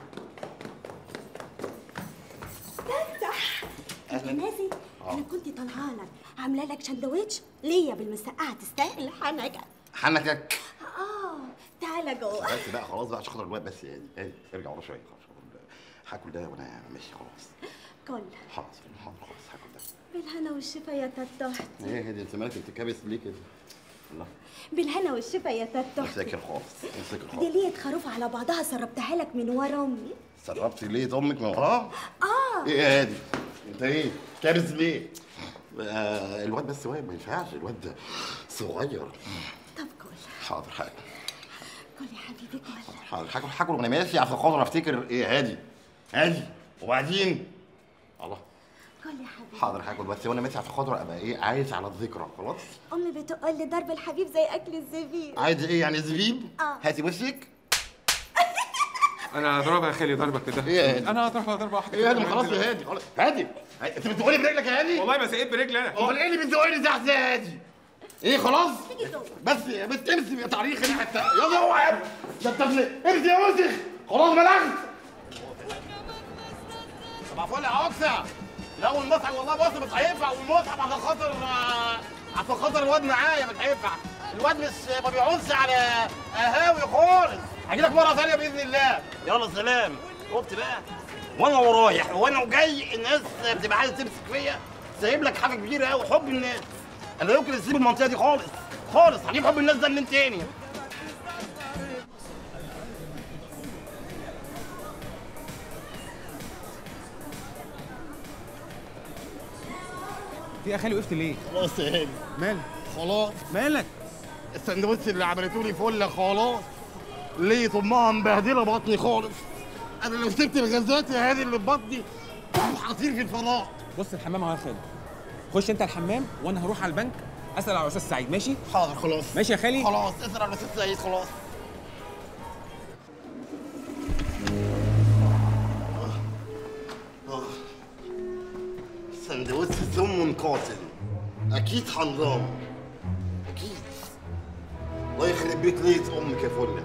يا نازي انا كنت طالعه لك عامله لك سندوتش ليا بالمسقعه تستاهل حنكه حنكك اه تعالى جوه بس بقى خلاص بقى عشان خاطر الواد بس يعني يعني ارجع ورا شويه خلاص هاكل ده وانا ماشي خلاص كل حاضر حاضر خلاص هاكل ده بالهنا والشفا يا تتحت ايه هدي انت مالك بتتكبس ليه كده؟ الله بالهنا والشفا يا تتحت مساكر خالص مساكر دي خالص ليه خروف على بعضها سربتها لك من ورا امي سربت ليه امك من وراه؟ اه ايه يا هادي؟ انت ايه؟ كابس ليه؟ آه الواد بس واقف ما ينفعش الواد ده صغير طب كل حاضر حاضر كل يا حبيبي كل حاضر هاكل هاكل وانا ماشي عشان خاطر افتكر ايه هادي هادي وبعدين الله كل يا حبيبي حاضر هاكل بس وانا ماشي عشان خاطر ابقى ايه عايش على الذكرى خلاص امي بتقول لي ضرب الحبيب زي اكل الزبيب عايز ايه يعني زبيب؟ اه هاتي وشك انا هضربها يا خالي ضربك كده ايه يا هادي؟ انا هضربها ضربه واحده ايه يا هادي خلاص يا هادي خلاص هادي انت بتزقني برجلك يا هادي؟ والله ما سقيت برجلي انا امال ايه اللي بتزقني تحت يا هادي؟ ايه خلاص؟ بس يا بس امسك يا تاريخ هنا حتى يلا اوعى يا ابني ده انت ابن- امسك يا وسخ خلاص بلغت طب فل يا اقسى لا المصحف والله بص مش هينفع والمصحف عشان خاطر آه، عشان خاطر الواد معايا مش هينفع الواد مش ما بيعونش على قهاوي خالص هجي لك مره ثانيه باذن الله يلا سلام شفت بقى وانا ورايح وانا جاي الناس بتبقى عايزه تمسك فيا سايب لك حاجه كبيره قوي حب الناس انا يمكن اسيب المنطقه دي خالص خالص هجيب حب الناس ده منين تاني في يا خالي وقفت ليه؟ خلاص يا هاني مالك؟ خلاص مالك؟ السندوتش اللي عملته لي فله خلاص ليه طمها مبهدله بطني خالص انا لو سبت الغازات يا هادي اللي في بطني هطير في الفضاء بص الحمام اهو يا خالد خش انت الحمام وانا هروح على البنك اسال على الاستاذ سعيد ماشي؟ حاضر خلاص ماشي يا خالي؟ خلاص اسال على ست سعيد خلاص آه. سندوتش سم قاتل اكيد حرام اكيد الله يخرب بيت ليله امك يا فله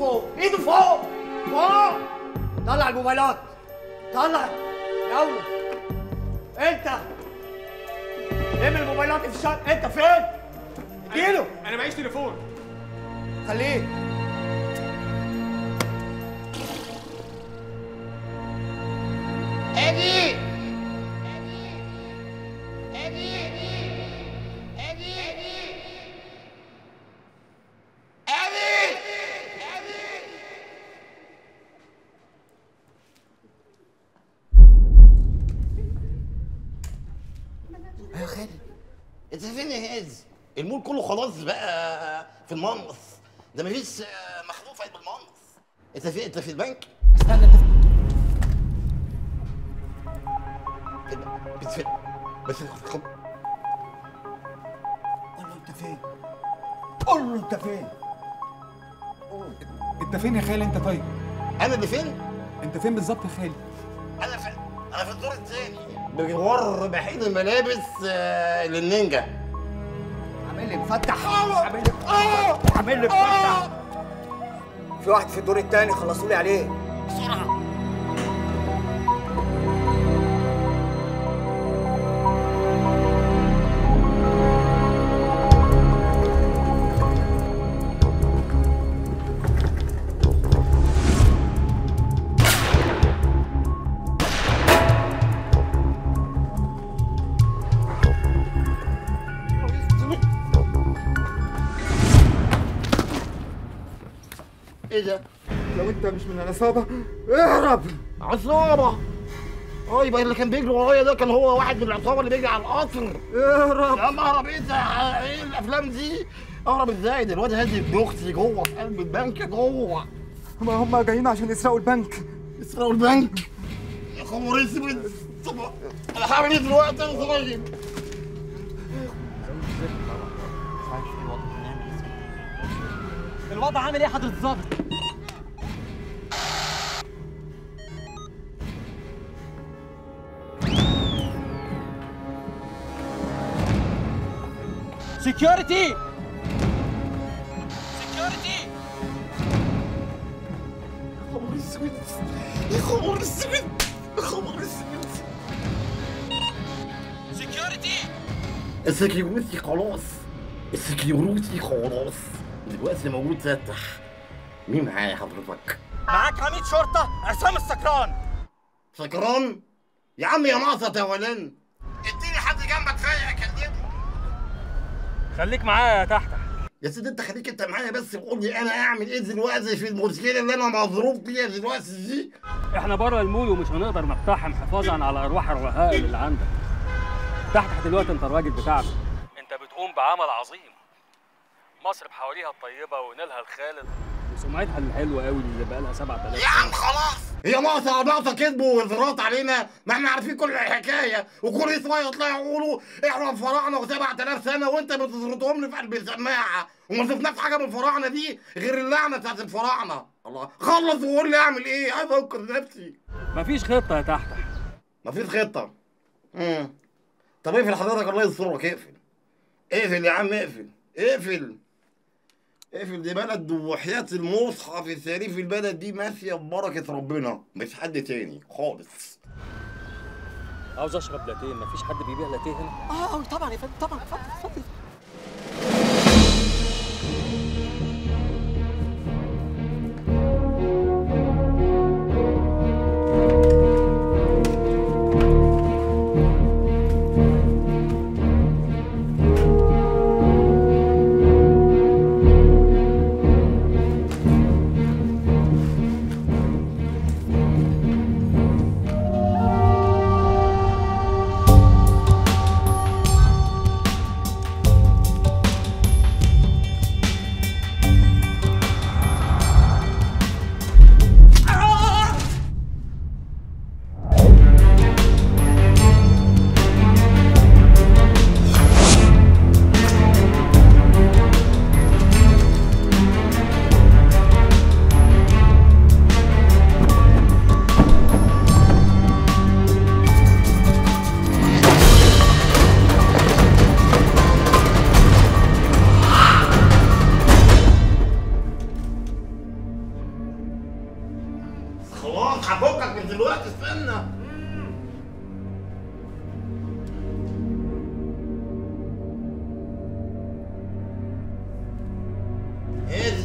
فوق ايده فوق فوق طلع الموبايلات طلع يلا انت ارمي الموبايلات في الشارع انت فين؟ اديله انا معيش تليفون خليه ادي يا خالد انت فين يا هاز المول كله خلاص بقى في المنص ده مفيش آه، مخلوق في قلب المنص انت في انت في البنك استنى انت بس بس خب... قول له انت فين قول له انت فين انت فين يا خالي انت طيب انا اللي فين انت فين بالظبط يا خالي انا في انا في الدور الثاني بجوار بحيد الملابس آه، للنينجا عامل لي مفتح عامل لي عامل لي مفتح في واحد في الدور الثاني خلصوا لي عليه بسرعه ايه ده؟ لو انت مش من العصابه اهرب عصابة اه يبقى اللي كان بيجري ورايا ده كان هو واحد من العصابة اللي بيجري على القطر اهرب يا عم اهرب ايه ده؟ ايه الافلام دي؟ اهرب ازاي؟ ده الواد هادي ابن اختي جوه في قلب البنك جوه ما هم جايين عشان يسرقوا البنك يسرقوا البنك يا خمر اسود طب انا هعمل ايه دلوقتي يا صغير؟ الوضع عامل ايه يا حضرة الظابط؟ سكيورتي سكيورتي يا خمر اسود يا خمر اسود يا خمر اسود سكيورتي السكيورتي خلاص السكيورتي خلاص دلوقتي موجود فتح مين معايا حضرتك؟ معاك عميد شرطة عصام السكران سكران؟ يا عم يا ناقصة يا ولان اديني حد جنبك فيا اكلمه خليك معايا يا تحت يا سيدي انت خليك انت معايا بس وقول لي انا اعمل ايه دلوقتي في المشكله اللي انا مظروف فيها دلوقتي دي احنا بره المول ومش هنقدر نقتحم حفاظا على ارواح الرهائن اللي عندك تحت دلوقتي انت الراجل بتاعنا انت بتقوم بعمل عظيم مصر بحواليها الطيبه ونيلها الخالد وسمعتها الحلوه قوي اللي بقى لها 7000 يا عم خلاص هي ناقصه ناقصه كذب وانفراط علينا ما احنا عارفين كل الحكايه وكل شويه يطلعوا يقولوا احنا الفراعنه و7000 سنه وانت بتزرطهم لي في قلب السماعه وما شفناش حاجه من الفراعنه دي غير اللعنه بتاعت الفراعنه الله خلص وقول لي اعمل ايه عايز انقذ نفسي مفيش خطه يا تحت مفيش خطه امم طب اقفل حضرتك الله يسترك اقفل اقفل يا عم اقفل اقفل اقفل دي بلد وحياة المصحف الشريف البلد دي ماشية ببركة ربنا مش حد تاني خالص عاوز اشرب لاتيه مفيش حد بيبيع لاتيه هنا اه طبعا يا فندم طبعا اتفضل اتفضل استنى ايه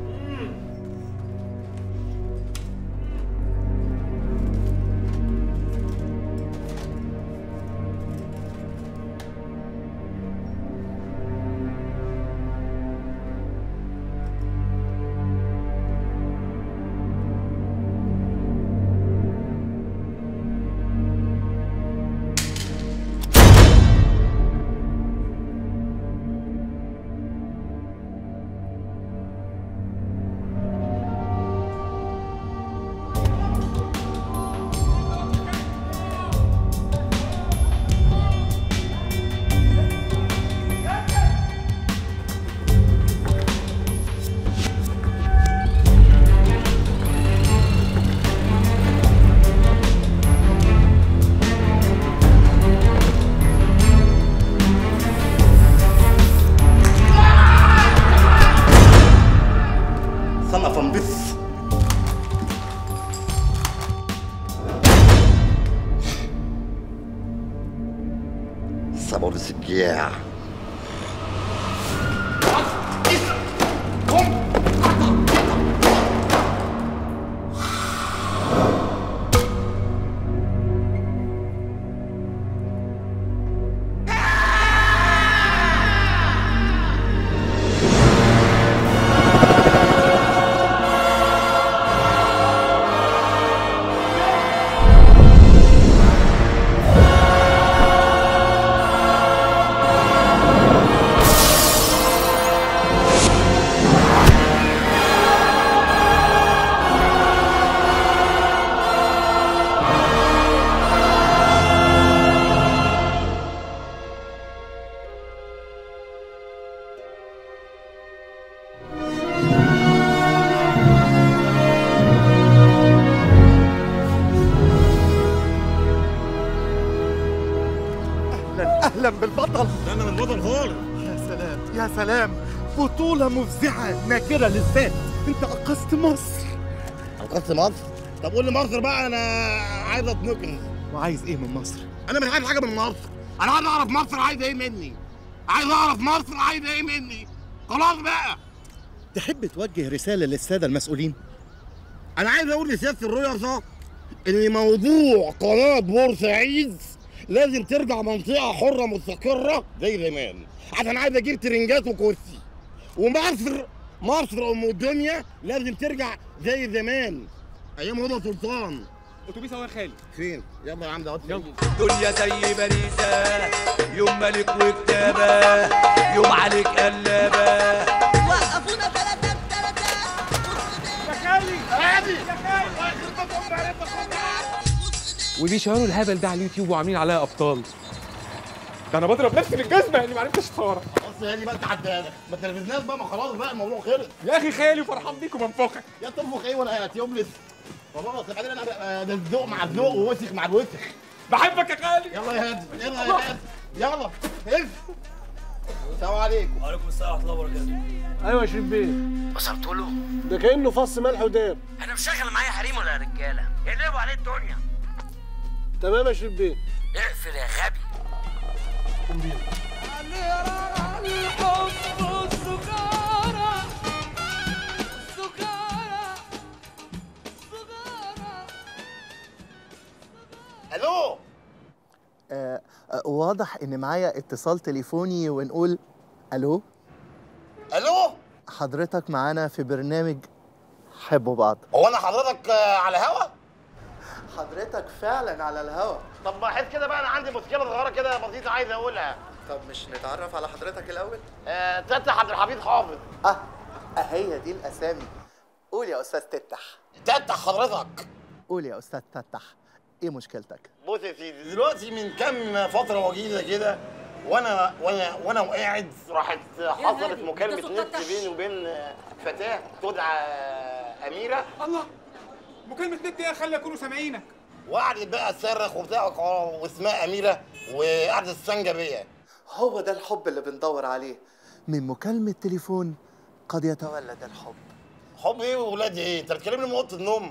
son of a bitch. Sabor de guerra. اهلا اهلا بالبطل انا من بطل خالص يا سلام يا سلام بطولة مفزعة ناكرة للذات انت انقذت مصر انقذت مصر طب قول لي مصر بقى انا عايز اتنقل وعايز ايه من مصر؟ انا مش عايز حاجه من مصر انا عايز اعرف مصر عايزه ايه مني عايز اعرف مصر عايزه ايه مني خلاص بقى تحب توجه رسالة للسادة المسؤولين؟ انا عايز اقول لسياده الرؤساء ان موضوع قناه بورسعيد لازم ترجع منطقه حره مستقره زي زمان عشان عايز اجيب ترنجات وكرسي ومصر مصر ام الدنيا لازم ترجع زي زمان ايام هدى سلطان اتوبيس اهو يا خالي فين يلا يا عم ده يلا دنيا زي باريسة يوم ملك وكتابة يوم عليك قلابة وقفونا ثلاثة وبيشهروا الهبل ده على اليوتيوب وعاملين عليها ابطال ده انا بضرب نفسي بالجزمه اللي ما عرفتش اتفرج خلاص هي دي بقى تعداها ما تلفزناش بقى ما خلاص بقى الموضوع خلص يا اخي خالي فرحان بيك ومنفخك يا تنفخ ايه وانا هتيوبلس خلاص بعدين انا بقى ده الذوق مع الذوق ووسخ مع الوسخ بحبك يا خالي يلا يا هادي يلا يا هادي يلا الف السلام عليكم وعليكم السلام ورحمة الله وبركاته ايوه يا شريف بيه وصلت له ده كانه فص ملح وداب انا مشغل معايا حريم ولا يا رجالة يقلبوا عليه الدنيا تمام يا شريف بيه اقفل يا غبي قوم بينا الو آه آه واضح ان معايا اتصال تليفوني ونقول الو الو حضرتك معانا في برنامج حبوا بعض هو انا حضرتك آه، على هوا حضرتك فعلا على الهوا طب بحس كده بقى انا عندي مشكله صغيره كده بسيطه عايز اقولها طب مش نتعرف على حضرتك الاول آه تفتح عبد الحفيظ حافظ اه هي دي الاسامي قول يا استاذ تفتح تفتح حضرتك قول يا استاذ تفتح ايه مشكلتك بص يا سيدي دلوقتي من كام فتره وجيزه كده وانا وانا وانا وقاعد راحت حصلت هادي، مكالمه ده صوت نت تفتح. بيني وبين فتاه تدعى اميره الله مكالمة نت ايه يا خالي يكونوا سامعينك وقعدت بقى تصرخ وبتاع واسمها اميره وقعدت تستنجى بيا هو ده الحب اللي بندور عليه من مكالمة تليفون قد يتولد الحب حب ايه وولاد ايه انت بتكلمني من اوضه النوم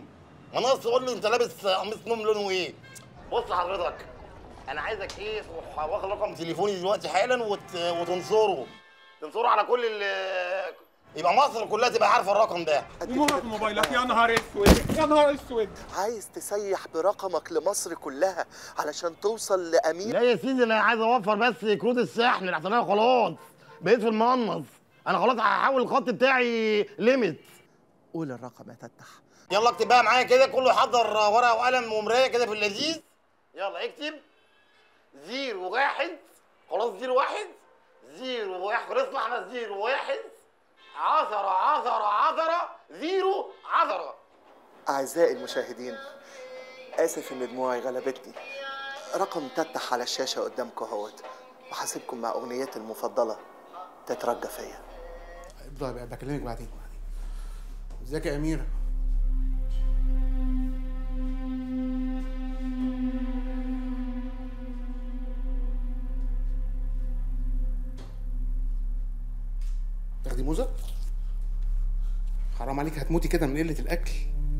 ما ناقص تقول لي انت لابس قميص نوم لونه ايه بص حضرتك انا عايزك ايه تروح واخد رقم تليفوني دلوقتي حالا وت... وتنصره تنصره على كل ال يبقى مصر كلها تبقى عارفه الرقم ده ومهرب موبايلك يا نهار اسود يا نهار اسود عايز تسيح برقمك لمصر كلها علشان توصل لامير لا يا سيدي انا عايز اوفر بس كروت الشحن لحسن انا خلاص بقيت في المنص انا خلاص هحول الخط بتاعي ليميت قول الرقم يا تتح يلا اكتب بقى معايا كده كله يحضر ورقه وقلم ومرايه كده في اللذيذ يلا اكتب زيرو واحد خلاص زيرو واحد زيرو واحد خلصنا احنا زيرو واحد عشرة عشرة عشرة زيرو عشرة أعزائي المشاهدين آسف إن دموعي غلبتني رقم تتح على الشاشة قدامكم اهوت وحاسبكم مع أغنيتي المفضلة تترجى فيا افضل بقى بكلمك بعدين ازيك يا اميره تاخدي موزه حرام عليك هتموتي كده من قله الاكل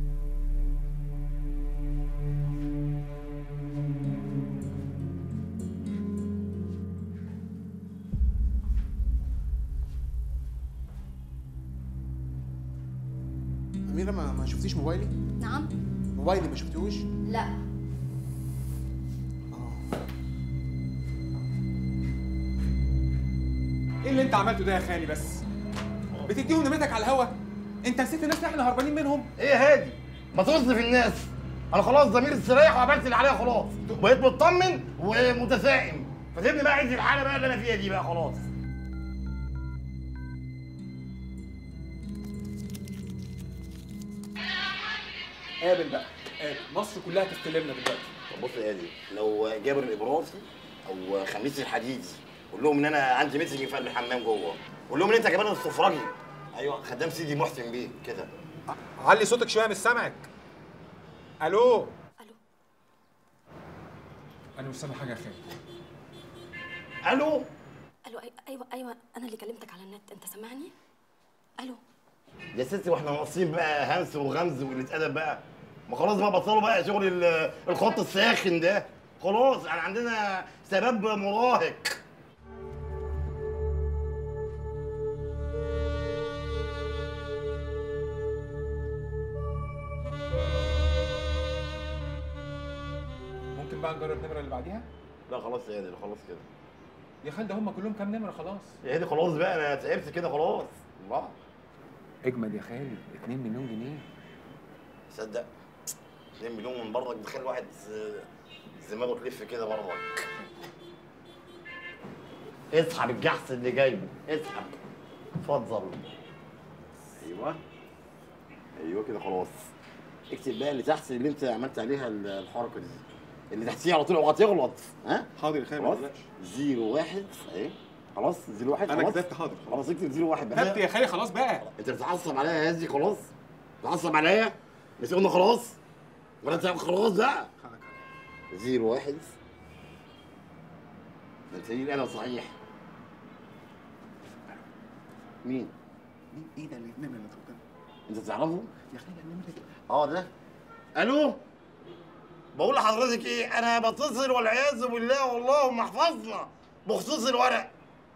اميره ما, ما شفتيش موبايلي نعم موبايلي ما شفتيهوش لا ايه اللي انت عملته ده يا خالي بس بتديهم نمرتك على الهوا انت نسيت الناس اللي احنا هربانين منهم ايه يا هادي ما تصرف الناس انا خلاص ضميري استريح وعملت اللي عليا خلاص بقيت مطمن ومتفائم فسيبني بقى عيد الحاله بقى اللي انا فيها دي بقى خلاص قابل بقى قابل مصر كلها تستلمنا دلوقتي طب بص يا هادي لو جابر الابراسي او خميس الحديدي قول لهم ان انا عندي ميتنج في قلب الحمام جوه قول لهم ان انت كمان السفراجي ايوه خدام سيدي محسن بيه كده علي صوتك شويه مش سامعك الو الو انا مش سامع حاجه يا خالي الو الو أي- ايوه ايوه انا اللي كلمتك على النت انت سامعني الو يا ستي واحنا ناقصين بقى همس وغمز وقله ادب بقى ما خلاص بقى بطلوا بقى شغل ال- الخط الساخن ده خلاص احنا عندنا شباب مراهق ممكن بقى نجرب النمره اللي بعديها لا خلاص يا هادي خلاص كده يا خالد هم كلهم كام نمره خلاص يا هادي خلاص بقى انا تعبت كده خلاص الله اجمد يا خالد 2 مليون جنيه تصدق 2 مليون من برضك بتخلي الواحد ز- دماغه تلف كده برضك اسحب الجحس اللي جايبه اسحب اتفضل ايوه ايوه كده خلاص اكتب بقى اللي تحت اللي انت عملت عليها ال- الحركه دي اللي تحتيها على طول اوعى تغلط ها حاضر يا خالد ما خلاص تقلقش. زيرو واحد اهي خلاص زيرو واحد أنا خلاص كتبت حاضر. خلاص اكتب زيرو واحد كتبت يا خالي خلاص بقى انت بتتعصب عليا يا هزي خلاص بتتعصب عليا مش قلنا خلاص ولا انت خلاص بقى زيرو واحد ده انت ايه انا صحيح مين؟ مين ايه ده اللي النمره اللي قدام انت تعرفه؟ يا خالد النمره دي اه ده الو بقول لحضرتك ايه انا بتصل والعياذ بالله والله ما حفظنا بخصوص الورق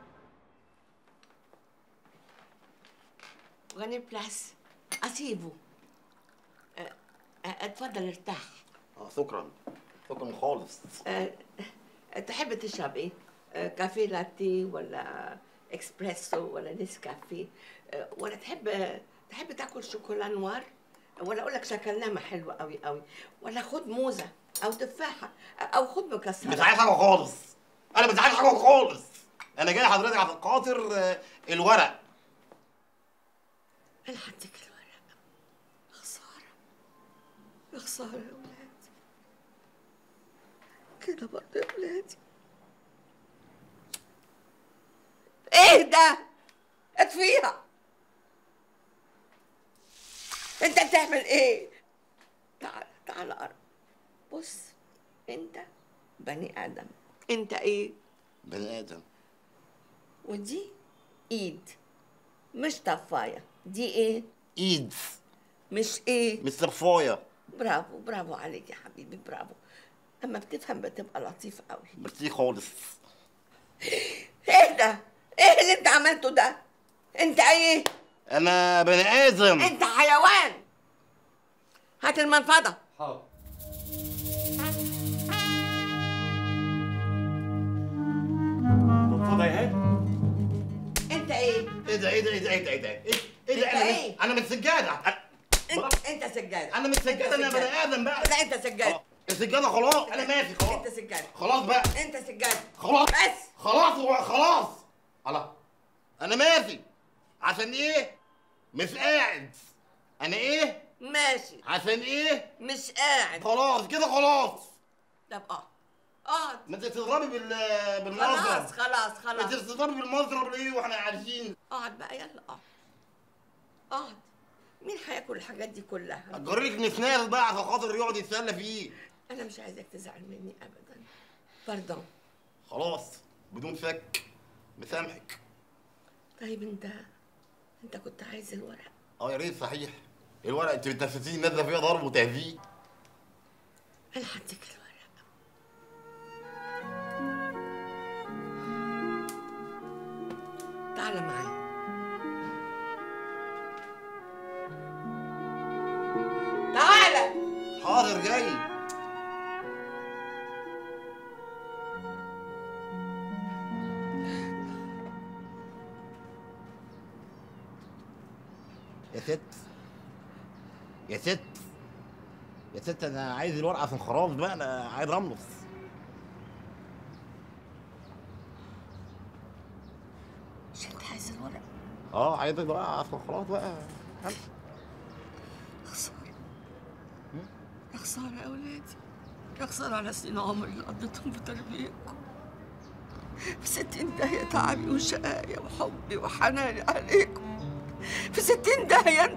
غني بلاس اسيبه أه، أه، اتفضل ارتاح اه شكرا شكرا خالص أه، تحب تشرب ايه؟ أه، كافيه لاتيه ولا اكسبريسو ولا نسكافيه أه، ولا تحب تحب تاكل شوكولا نوار ولا اقول لك شكلنامه حلوه قوي قوي ولا خد موزه او تفاحه او خد مكسرات مش عايز حاجه خالص انا مش عايز حاجه خالص انا جاي لحضرتك عشان خاطر آه، الورق انا هديك الورق خساره يا خساره يا ولاد كده برضه يا ولادي ايه ده اطفيها انت بتعمل ايه تعال تعال قرب بص انت بني ادم انت ايه بني ادم ودي ايد مش طفايه دي ايه ايد مش ايه مستر فويا برافو برافو عليك يا حبيبي برافو اما بتفهم بتبقى لطيف قوي ميرسي خالص ايه ده ايه اللي انت عملته ده انت ايه انا بني ادم انت حيوان هات المنفضه حاضر منفضه يا هاني انت ايه ايه ده ايه ده ايه ده ايه ده ايه ده ايه ايه ده انت انا ايه؟ مش- انا مش سجاده انت انت سجاده انا مش سجاده انا بني ادم بقى لا انت سجاده السجاده خلاص انا ماشي خلاص انت سجاده خلاص بقى انت سجاده خلاص بس خلاص هو خلاص خلاص انا ماشي عشان ايه مش قاعد انا ايه ماشي عشان ايه مش قاعد خلاص كده خلاص طب اه اقعد ما انت تضربي بال بالمضرب خلاص خلاص انت خلاص تضربي بالمضرب ليه واحنا عارفين اقعد بقى يلا اقعد اقعد مين هياكل الحاجات دي كلها اجريك نسناس بقى عشان خاطر يقعد يتسلى فيه انا مش عايزك تزعل مني ابدا باردون خلاص بدون شك مسامحك طيب انت انت كنت عايز الورق اه يا ريت صحيح الورق انت بتنفسيني نازله فيها ضرب وتهزيق انا هديك الورق تعال معايا تعالى حاضر جاي يا ست يا ست يا ست انا عايز الورقه عشان خلاص بقى انا عايز رملص مش انت عايز الورق اه عايز الورقه عشان خلاص بقى خسارة يا خسارة يا أولادي يا خسارة على سنين عمري اللي قضيتهم في تربيتكم في ستين داهية تعبي وشقايا وحبي وحناني عليكم في ستين داهية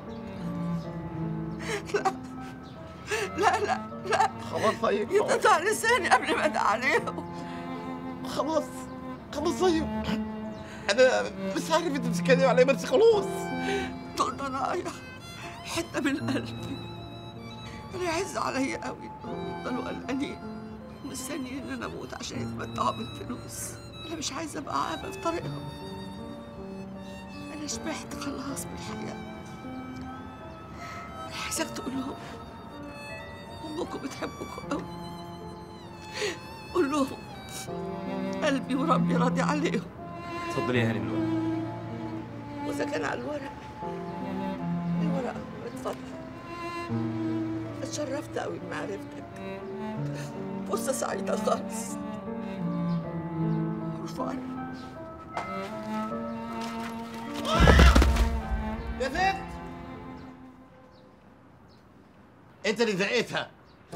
لا لا لا لا خلاص طيب يتقطع لساني قبل ما ادعي عليهم خلاص خلاص طيب انا مش عارف انت بتتكلمي على ايه بس خلاص دول ضنايا حتة من قلبي أنا يعز عليا قوي إنهم يفضلوا قلقانين مستنيين إن أنا أموت عشان يتمتعوا بالفلوس أنا مش عايزة أبقى عابة في طريقهم أنا شبعت خلاص بالحياة أنا عايزاك تقول لهم أمكم بتحبكم قوي قول لهم قلبي وربي راضي عليهم اتفضلي يا هاني دلوقتي وإذا كان على الورق الورق اتفضل اتشرفت قوي بمعرفتك فرصة سعيدة خالص رفعي يا ست انت اللي زقتها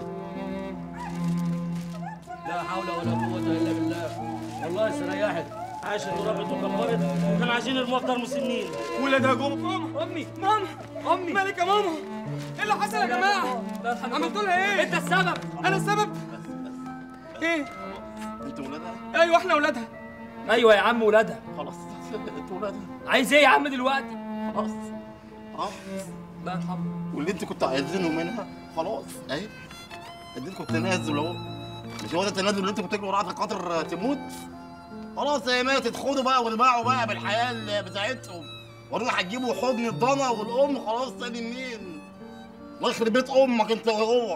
لا حول ولا قوة إلا بالله والله استريحت عاشت وربت وكبرت وكان عايزين يرموا أكتر من سنين ولادها جم ماما امي ماما امي مالك يا ماما ايه اللي حصل يا جماعه عملتوا لها ايه انت السبب انا السبب ايه انت ولادها ايوه احنا اولادها أيوة يا عم ولادها خلاص انت ولادها عايز إيه يا عم دلوقتي؟ خلاص اه لا يرحمه واللي انت كنت عايزينه منها خلاص اهي اديتكم التنازل اهو مش هو ده التنازل اللي انت كنت تجروا وراها عشان خاطر تموت خلاص هي ماتت خدوا بقى واربعوا بقى بالحياه اللي بتاعتهم وروح هتجيبوا حضن الضنا والام خلاص تاني منين الله يخرب بيت امك انت وهو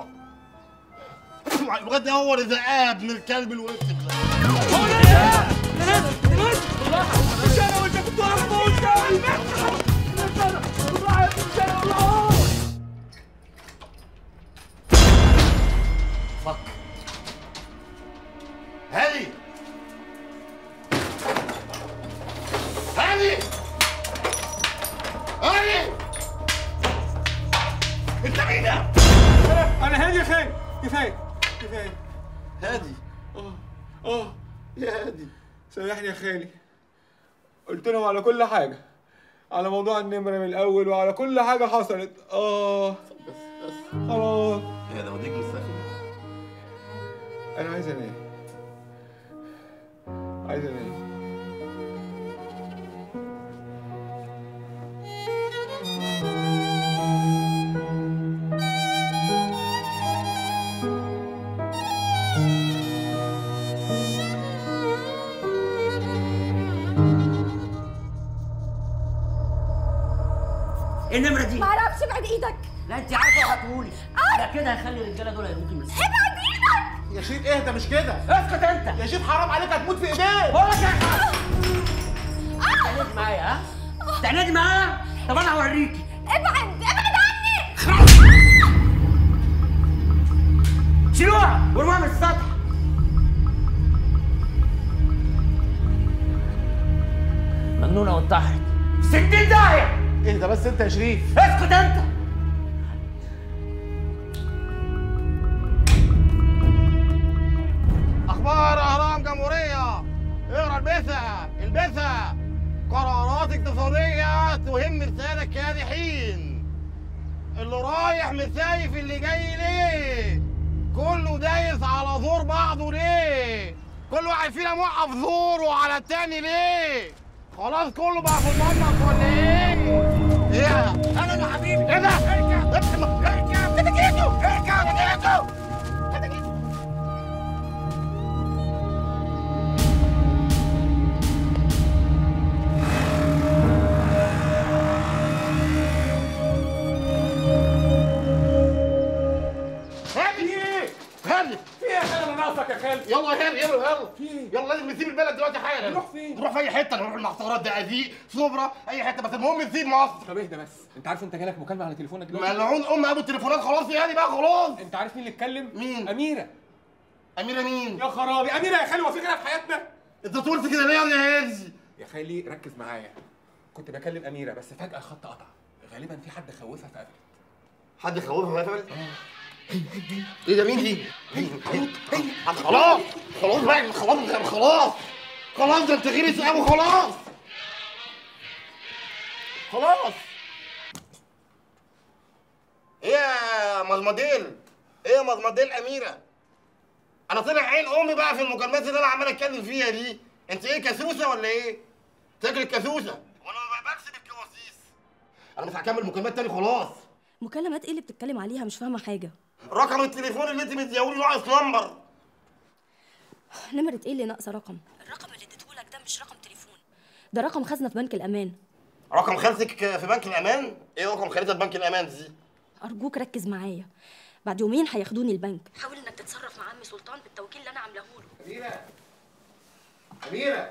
بجد هو اللي زقاه ابن الكلب الوسخ مش انا وانت كنت عارف اقول فك هادي هادي هادي انت مين ده؟ انا هادي يا خالد كفايه كفايه هادي اه اه يا هادي سامحني يا خالي قلت لهم على كل حاجه على موضوع النمره من الاول وعلى كل حاجه حصلت اه خلاص يا ده وديك مستقبل انا عايز انام عايز انام ايه النمره دي معرفش ابعد ايدك لا انت عارفه هتقولي لا كده هيخلي الرجاله دول يموتوا من السنة. ابعد ايدك يا شيف اهدى مش كده اسكت انت يا شيف حرام عليك هتموت في ايديك بقول لك يا تعندي معايا ها تعندي معايا طب انا هوريكي ابعد ابعد عني شيلوها وارموها من السطح مجنونه وانتحرت في 60 داهيه اهدى بس انت يا شريف اسكت انت اخبار اهرام جمهوريه اقرا البثا البثا قرارات اقتصاديه تهم رساله كادحين اللي رايح مسايف اللي جاي ليه كله دايس على زور بعضه ليه كل واحد فينا موقف زوره على التاني ليه خلاص كله بقى في المنطق ولا ايه ايه انا يا حبيبي ايه ده اركب اركب اركب انت جيتوا اركب انت جيتوا هادي هادي في ايه يا خالد انا ناقصك يا خالد يلا يا هادي يلا يلا يلا لازم نسيب البلد دلوقتي حالا نروح فين؟ نروح في اي حته نروح المعسكرات دقازيق صبرا اي حته بس المهم نسيب مصر طب اهدى بس انت عارف انت جالك مكالمه على تليفونك دلوقتي ملعون ام ابو التليفونات خلاص يا هادي بقى خلاص انت عارف مين اللي اتكلم مين اميره اميره مين يا خرابي اميره يا خالد هو في غيرها في حياتنا انت طولت كده ليه يا هادي يا خالي ركز معايا كنت بكلم اميره بس فجاه الخط قطع غالبا في حد خوفها فقفلت حد خوفها فقفلت ايه ده مين دي؟ خلاص خلاص بقى خلاص خلاص خلاص ده انت غير قوي خلاص خلاص ايه يا مزمديل ايه يا مزمديل اميره انا طلع عين امي بقى في المكالمات اللي انا عمال اتكلم فيها دي انت ايه كسوسه ولا ايه تاكل الكسوسه وانا ما بكسب الكواسيس انا مش هكمل مكالمات تاني خلاص مكالمات ايه اللي بتتكلم عليها مش فاهمه حاجه رقم التليفون اللي انت مديهولي ناقص نمبر نمره ايه اللي ناقصه رقم الرقم اللي اديتهولك ده مش رقم تليفون ده رقم خزنه في بنك الامان رقم خالتك في بنك الامان ايه رقم خالتها في بنك الامان دي ارجوك ركز معايا بعد يومين هياخدوني البنك حاول انك تتصرف مع عمي سلطان بالتوكيل اللي انا عاملاه له اميره اميره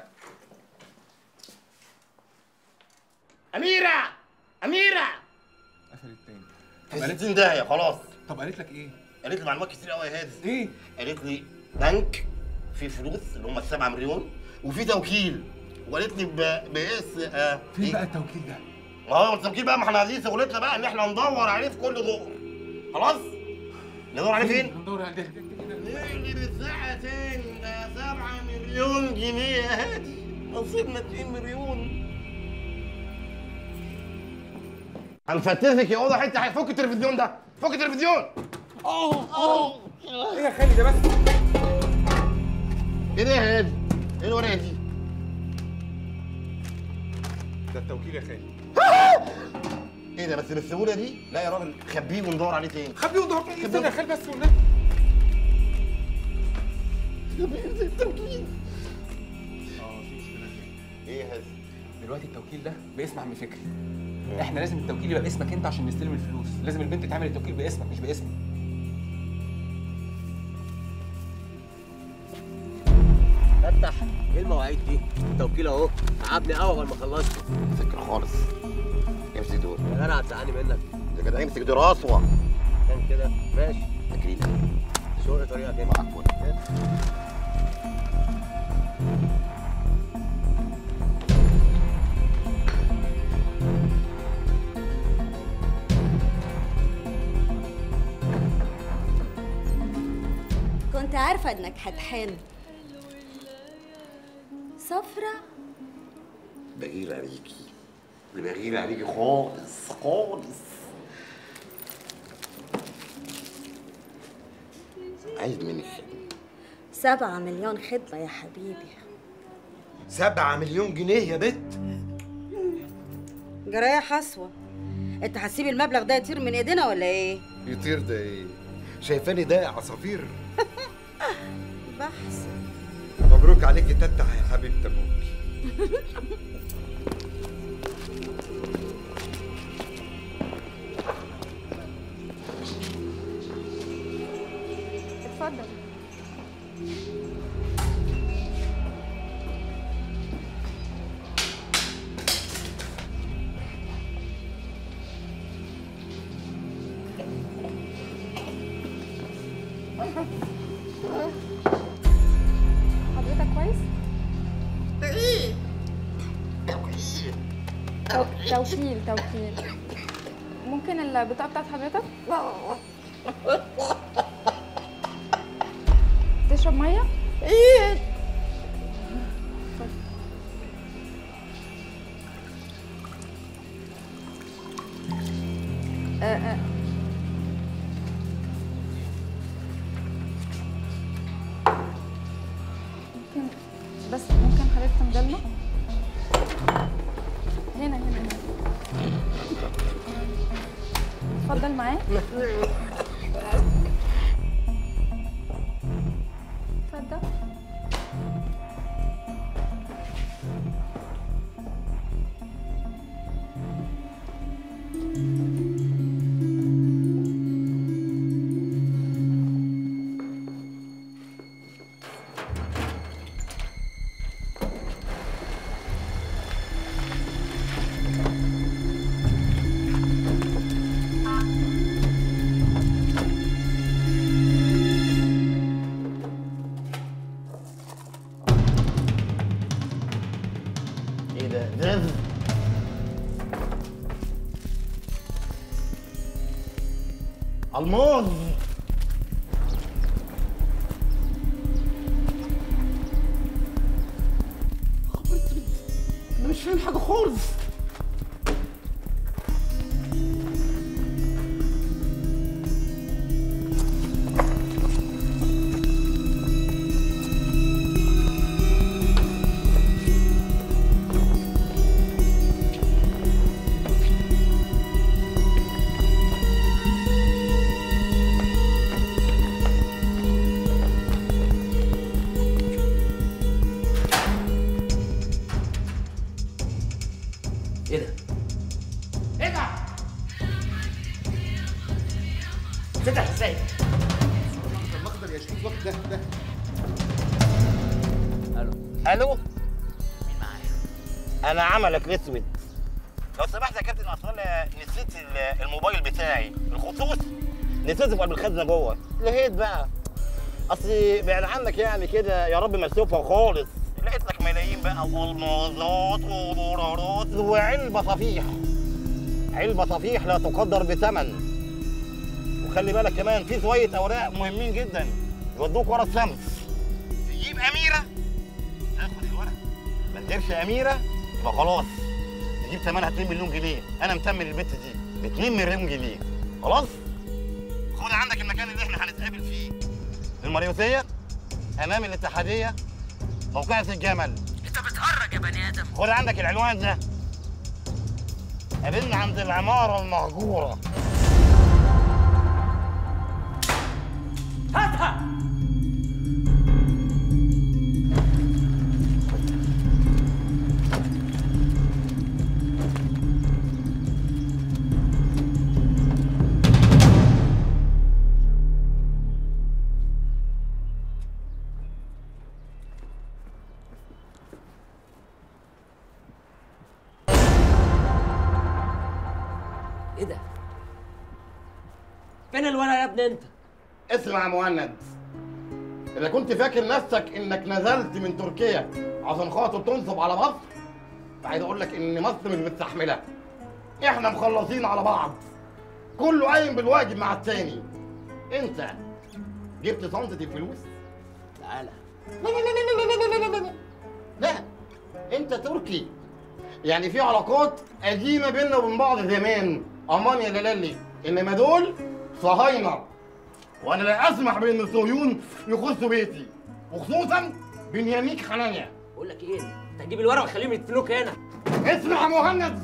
اميره اميره قفلت تاني في 60 داهيه خلاص طب قالت لك ايه قالت لي معلومات كتير قوي يا هادي ايه قالت لي بنك فيه فلوس اللي هم السبعة مليون وفي توكيل وقالت لي ب- باسم آه فين بقى التوكيل ده ما هو التوكيل بقى ما احنا عايزين شغلتنا بقى ان احنا ندور عليه في كل دور خلاص ندور عليه فين؟ ندور على ده نقلب بالساعة تاني ده 7 مليون جنيه يا هادي نصيبنا 2 مليون هنفتتك يا اوضه حته فك التلفزيون ده فك التلفزيون اوه اوه ايه يا خالد ده بس ايه ده يا هادي؟ ايه الورقه دي؟ ده التوكيل يا خالد ايه ده بس بالسهوله دي؟ لا يا راجل خبيه وندور عليه تاني خبيه وندور عليه استنى يا خالد بس والنبي التوكيل اه في مشكله ايه يا هادي؟ دلوقتي التوكيل ده باسم عم فكري احنا لازم التوكيل يبقى باسمك انت عشان نستلم الفلوس لازم البنت تعمل التوكيل باسمك مش باسمي فتح ايه المواعيد دي؟ التوكيل اهو تعبني قوي اول ما خلصت فكر خالص امسك دول يا جدع هتزعلني منك يا جدع امسك دول راسوه كان كده ماشي تكريم شغل طريقك انت كنت عارفة انك هتحن صفرة بغير عليكي بغير عليكي خالص خالص عايز منك خدمة سبعة مليون خدمة يا حبيبي سبعة مليون جنيه يا بت جرايه حسوة انت هتسيب المبلغ ده يطير من ايدينا ولا ايه؟ يطير ده ايه شايفاني ده عصافير بحث مبروك عليكي تتح يا حبيبة ابوك اتفضل حضرتك كويس؟ تو- توكيل توكيل ممكن البطاقة بتاعت حضرتك؟ تشرب مية؟ ايه آه آه. ممكن بس ممكن حضرتك تمدلنا هنا هنا هنا اتفضل معايا اتفضل ايه ده زاز الماظ انا مش فاهم حاجه خالص ايه ده؟ ايه ده؟ فتح ازاي؟ المخدر يا شريف وقت ده ده الو الو مين معايا؟ انا عملك الاسود لو سمحت يا كابتن اصل انا نسيت ال- الموبايل بتاعي الخصوص نسيته في قلب الخزنه جوه لقيت بقى اصل بعد عنك يعني كده يا رب مسوفه خالص لقيت لك ملايين بقى والمازات ودولارات وعلبه صفيح علبه صفيح لا تقدر بثمن وخلي بالك كمان في شويه اوراق مهمين جدا يودوك ورا الشمس تجيب اميره تاخد الورق ما تجيبش اميره يبقى خلاص تجيب ثمنها 2 مليون جنيه انا متمن البت دي ب 2 مليون جنيه خلاص خد عندك المكان اللي احنا هنتقابل فيه المريوثيه امام الاتحاديه موقعة الجمل انت بتهرج يا بني ادم خد عندك العنوان ده قابلنا عند العماره المهجوره هاتها ايه ده؟ فين الورق يا ابني انت اسمع يا مهند اذا كنت فاكر نفسك انك نزلت من تركيا عشان خاطر تنصب على مصر فعايز اقول لك ان مصر مش مستحمله احنا مخلصين على بعض كله قايم بالواجب مع التاني انت جبت صندة الفلوس تعالى لا لا لا لا لا لا لا لا لا انت تركي يعني في علاقات قديمه بيننا وبين بعض زمان امان يا لالي انما دول صهاينه وانا لا اسمح بان الصهيون يخشوا بيتي وخصوصا بنياميك حنانيا بقول لك ايه انت هتجيب الورق وخليهم يدفنوك هنا اسمع يا مهند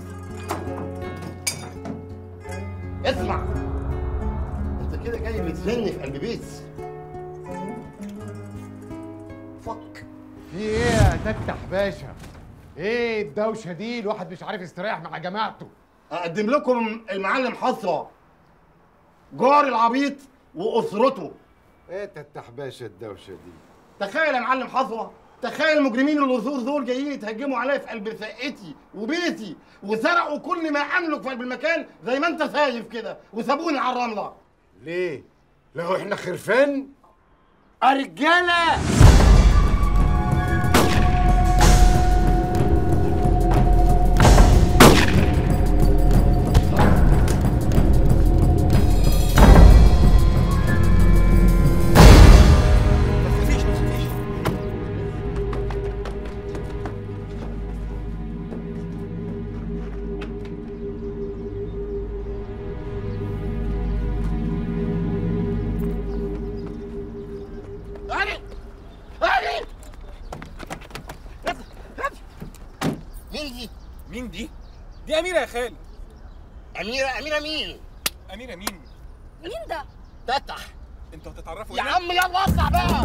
اسمع انت كده جاي بتسني في قلب بيت فك في ايه يا تفتح باشا؟ ايه الدوشه دي؟ الواحد مش عارف يستريح مع جماعته. اقدم لكم المعلم حصره جار العبيط واسرته ايه تفتح باشا الدوشه دي تخيل يا معلم حصوه تخيل المجرمين اللصوص دول جايين يتهجموا عليا في قلب شقتي وبيتي وسرقوا كل ما املك في قلب المكان زي ما انت شايف كده وسابوني على الرمله ليه لو احنا خرفان رجاله علي علي مين دي؟ مين دي؟ دي أميرة يا خالد أميرة أميرة مين؟ أميرة مين؟ مين ده؟ تفتح انتوا هتتعرفوا يا هنا؟ عم يلا اطلع بقى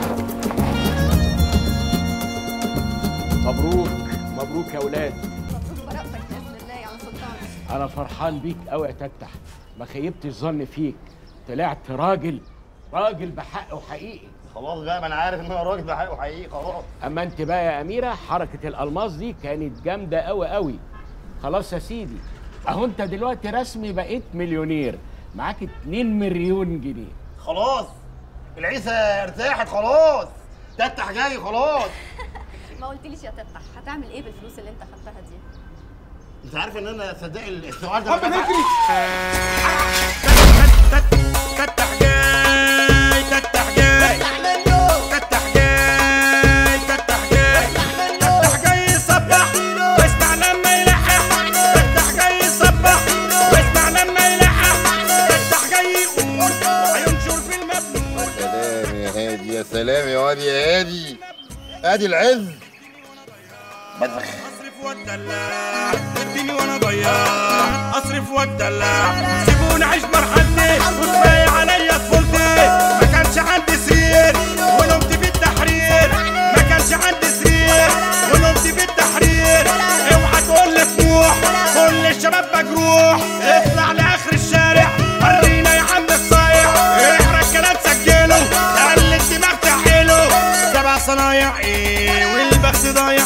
مبروك مبروك يا ولاد برقتك باذن الله يا عم سلطان انا فرحان بيك قوي يا تفتح ما خيبتش الظن فيك طلعت راجل راجل بحق وحقيقي خلاص بقى ما انا عارف ان انا راجل بحقه حقيقي خلاص اما انت بقى يا اميره حركه الالماس دي كانت جامده قوي قوي خلاص يا سيدي اهو انت دلوقتي رسمي بقيت مليونير معاك 2 مليون جنيه خلاص العيسى ارتاحت خلاص تفتح جاي خلاص ما قلتليش يا تفتح هتعمل ايه بالفلوس اللي انت خدتها دي انت عارف ان انا صدق السؤال ده طب نجري. تفتح جاي تفتح جاي تفتح جاي تفتح جاي تفتح جاي يصبح واسمع لما يلحق تفتح جاي يصبح واسمع لما يلحق تفتح جاي يقول هينشر في المبنى سلام يا هادي يا سلام يا واد يا هادي ادي العز بزخ اصرف واتدلع اديني وانا ضياع اصرف واتدلع سيبوني اعيش مرحلتي وكفايه عليا طفولتي ما كانش عندي سرير ونمت في التحرير ما كانش عندي سرير ونمت في التحرير اوعى تقول لي طموح كل الشباب مجروح اطلع لاخر الشارع ورينا يا عم الصايع احرق كلام سجله خلي الدماغ تحيله سبع صنايع ايه والبخت ضايع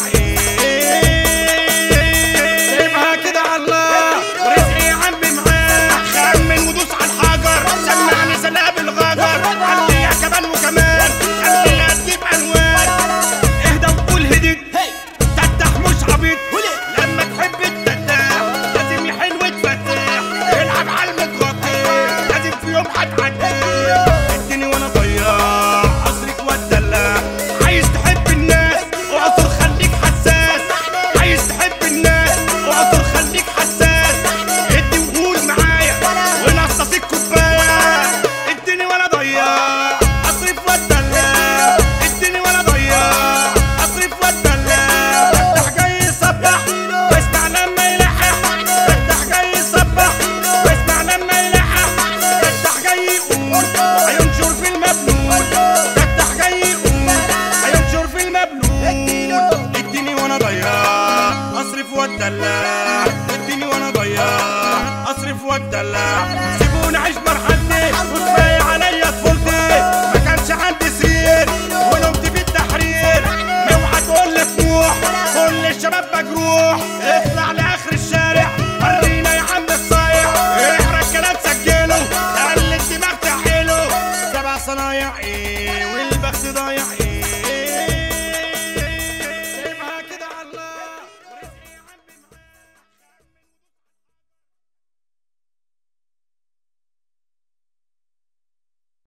ايه سيبها كده على الله ورزقي يا عمي معاه خمن ودوس على الحجر سمعني سلاب الغجر خليها كمان وكمان خليها تجيب الوان اهدى وقول هديت تفتح مش عبيط لما تحب التفتح لازم يحل وتفتح العب على المتغطي لازم في يوم هتعدي اديني وانا ضياع اصرف واتدلع عايز تحب الناس اعصر خليك حساس عايز تحب الناس اعصر خليك حساس ادي وقول معايا ونصص الكوبايه اديني وانا ضياع اصرف واتدلع اديني وانا ضياع اصرف واتدلع تفتح جاي يصبح واسمع لما يلحق تفتح جاي يصبح واسمع لما يلحق تفتح جاي يقول هينشر في المبنون تفتح جاي يقول هينشر في المبنون اديني وانا ضياع اصرف واتدلع اديني وانا ضياع اصرف واتدلع سيبوني اعيش مرحلتي وكفايه عليا طفولتي ما كانش عندي سرير ونمت في التحرير اوعى تقول لي طموح كل الشباب مجروح اطلع لاخر الشارع ورينا يا عم الصايع احرق كلام سجله خلي الدماغ تحيله سبع صنايع ايه والبخت ضايع